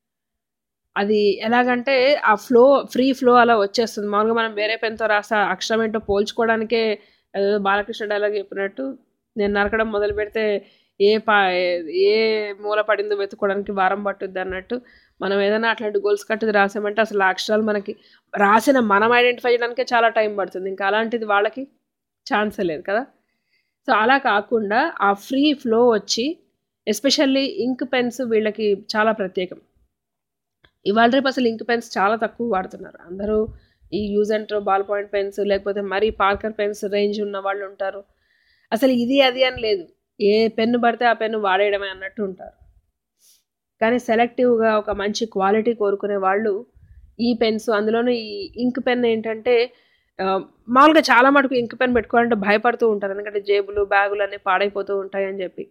అది ఎలాగంటే ఆ ఫ్లో ఫ్రీ ఫ్లో అలా వచ్చేస్తుంది మామూలుగా మనం వేరే పెన్తో రాసా అక్షరం ఏంటో పోల్చుకోవడానికే ఏదో బాలకృష్ణ డైలాగ్ చెప్పినట్టు నేను నరకడం మొదలు పెడితే ఏ పా ఏ మూల పడిందో వెతుక్కోవడానికి వారం పట్టుద్ది అన్నట్టు మనం ఏదైనా అట్లాంటి గోల్స్ కట్టుది రాసామంటే అసలు ఆ అక్షరాలు మనకి రాసిన మనం ఐడెంటిఫై చేయడానికే చాలా టైం పడుతుంది ఇంకా అలాంటిది వాళ్ళకి ఛాన్సే లేదు కదా సో అలా కాకుండా ఆ ఫ్రీ ఫ్లో వచ్చి ఎస్పెషల్లీ ఇంక్ పెన్స్ వీళ్ళకి చాలా ప్రత్యేకం ఇవాళ రేపు అసలు ఇంక్ పెన్స్ చాలా తక్కువ వాడుతున్నారు అందరూ ఈ use and throw ball point pens లేకపోతే మరీ పార్కర్ పెన్స్ రేంజ్ ఉన్న వాళ్ళు ఉంటారు అసలు ఇది అది అని లేదు ఏ పెన్ను పడితే ఆ పెన్ను వాడేయడమే అన్నట్టు ఉంటారు కానీ సెలెక్టివ్గా ఒక మంచి క్వాలిటీ కోరుకునే వాళ్ళు ఈ పెన్స్ అందులోనూ ఈ ఇంక్ పెన్ ఏంటంటే మామూలుగా చాలా మటుకు ఇంక్ పెన్ పెట్టుకోవాలంటే భయపడుతూ ఉంటారు ఎందుకంటే జేబులు బ్యాగులు అన్నీ పాడైపోతూ ఉంటాయని చెప్పి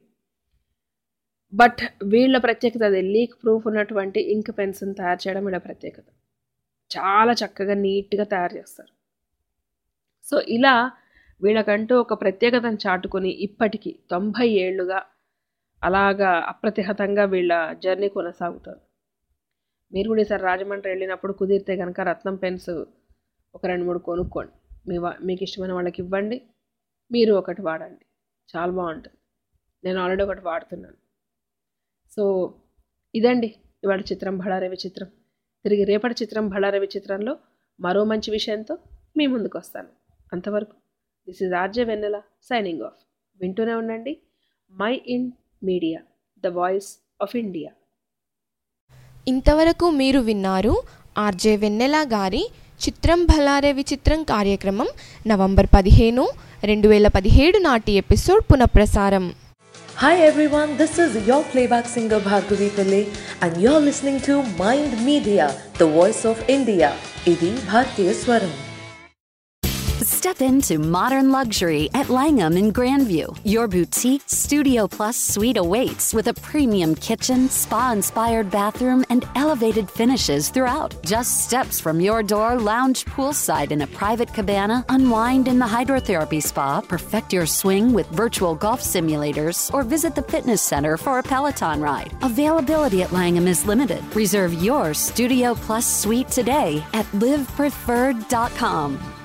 బట్ వీళ్ళ ప్రత్యేకత అది లీక్ ప్రూఫ్ ఉన్నటువంటి ఇంక్ పెన్స్ని తయారు చేయడం వీళ్ళ ప్రత్యేకత చాలా చక్కగా నీట్గా తయారు చేస్తారు సో ఇలా వీళ్ళకంటూ ఒక ప్రత్యేకతను చాటుకొని ఇప్పటికీ తొంభై ఏళ్ళుగా అలాగా అప్రతిహతంగా వీళ్ళ జర్నీ కొనసాగుతారు మీరు కూడా ఈసారి రాజమండ్రి వెళ్ళినప్పుడు కుదిరితే కనుక రత్నం పెన్స్ ఒక రెండు మూడు కొనుక్కోండి మీ మీకు ఇష్టమైన వాళ్ళకి ఇవ్వండి మీరు ఒకటి వాడండి చాలా బాగుంటుంది నేను ఆల్రెడీ ఒకటి వాడుతున్నాను సో ఇదండి ఇవాళ చిత్రం బళారవి చిత్రం తిరిగి రేపటి చిత్రం బళారవి చిత్రంలో మరో మంచి విషయంతో మీ ముందుకు వస్తాను అంతవరకు this is RJ Vennela signing off వింటూనే ఉండండి mind media the voice of India ఇంతవరకు మీరు విన్నారు ఆర్జే వెన్నెల గారి చిత్రం భలారే విచిత్రం కార్యక్రమం నవంబర్ పదిహేను రెండు వేల పదిహేడు నాటి ఎపిసోడ్ పునఃప్రసారం Hi everyone, this is your playback singer Bhargavi Pillai and you're listening to Mind Media, the voice of India. Idi Bhartiya Swaram. Step into modern luxury at Langham in Grandview. Your boutique Studio Plus suite awaits with a premium kitchen, spa inspired bathroom, and elevated finishes throughout. Just steps from your door, lounge poolside in a private cabana, unwind in the hydrotherapy spa, perfect your swing with virtual golf simulators, or visit the fitness center for a Peloton ride. Availability at Langham is limited. Reserve your Studio Plus suite today at livepreferred.com.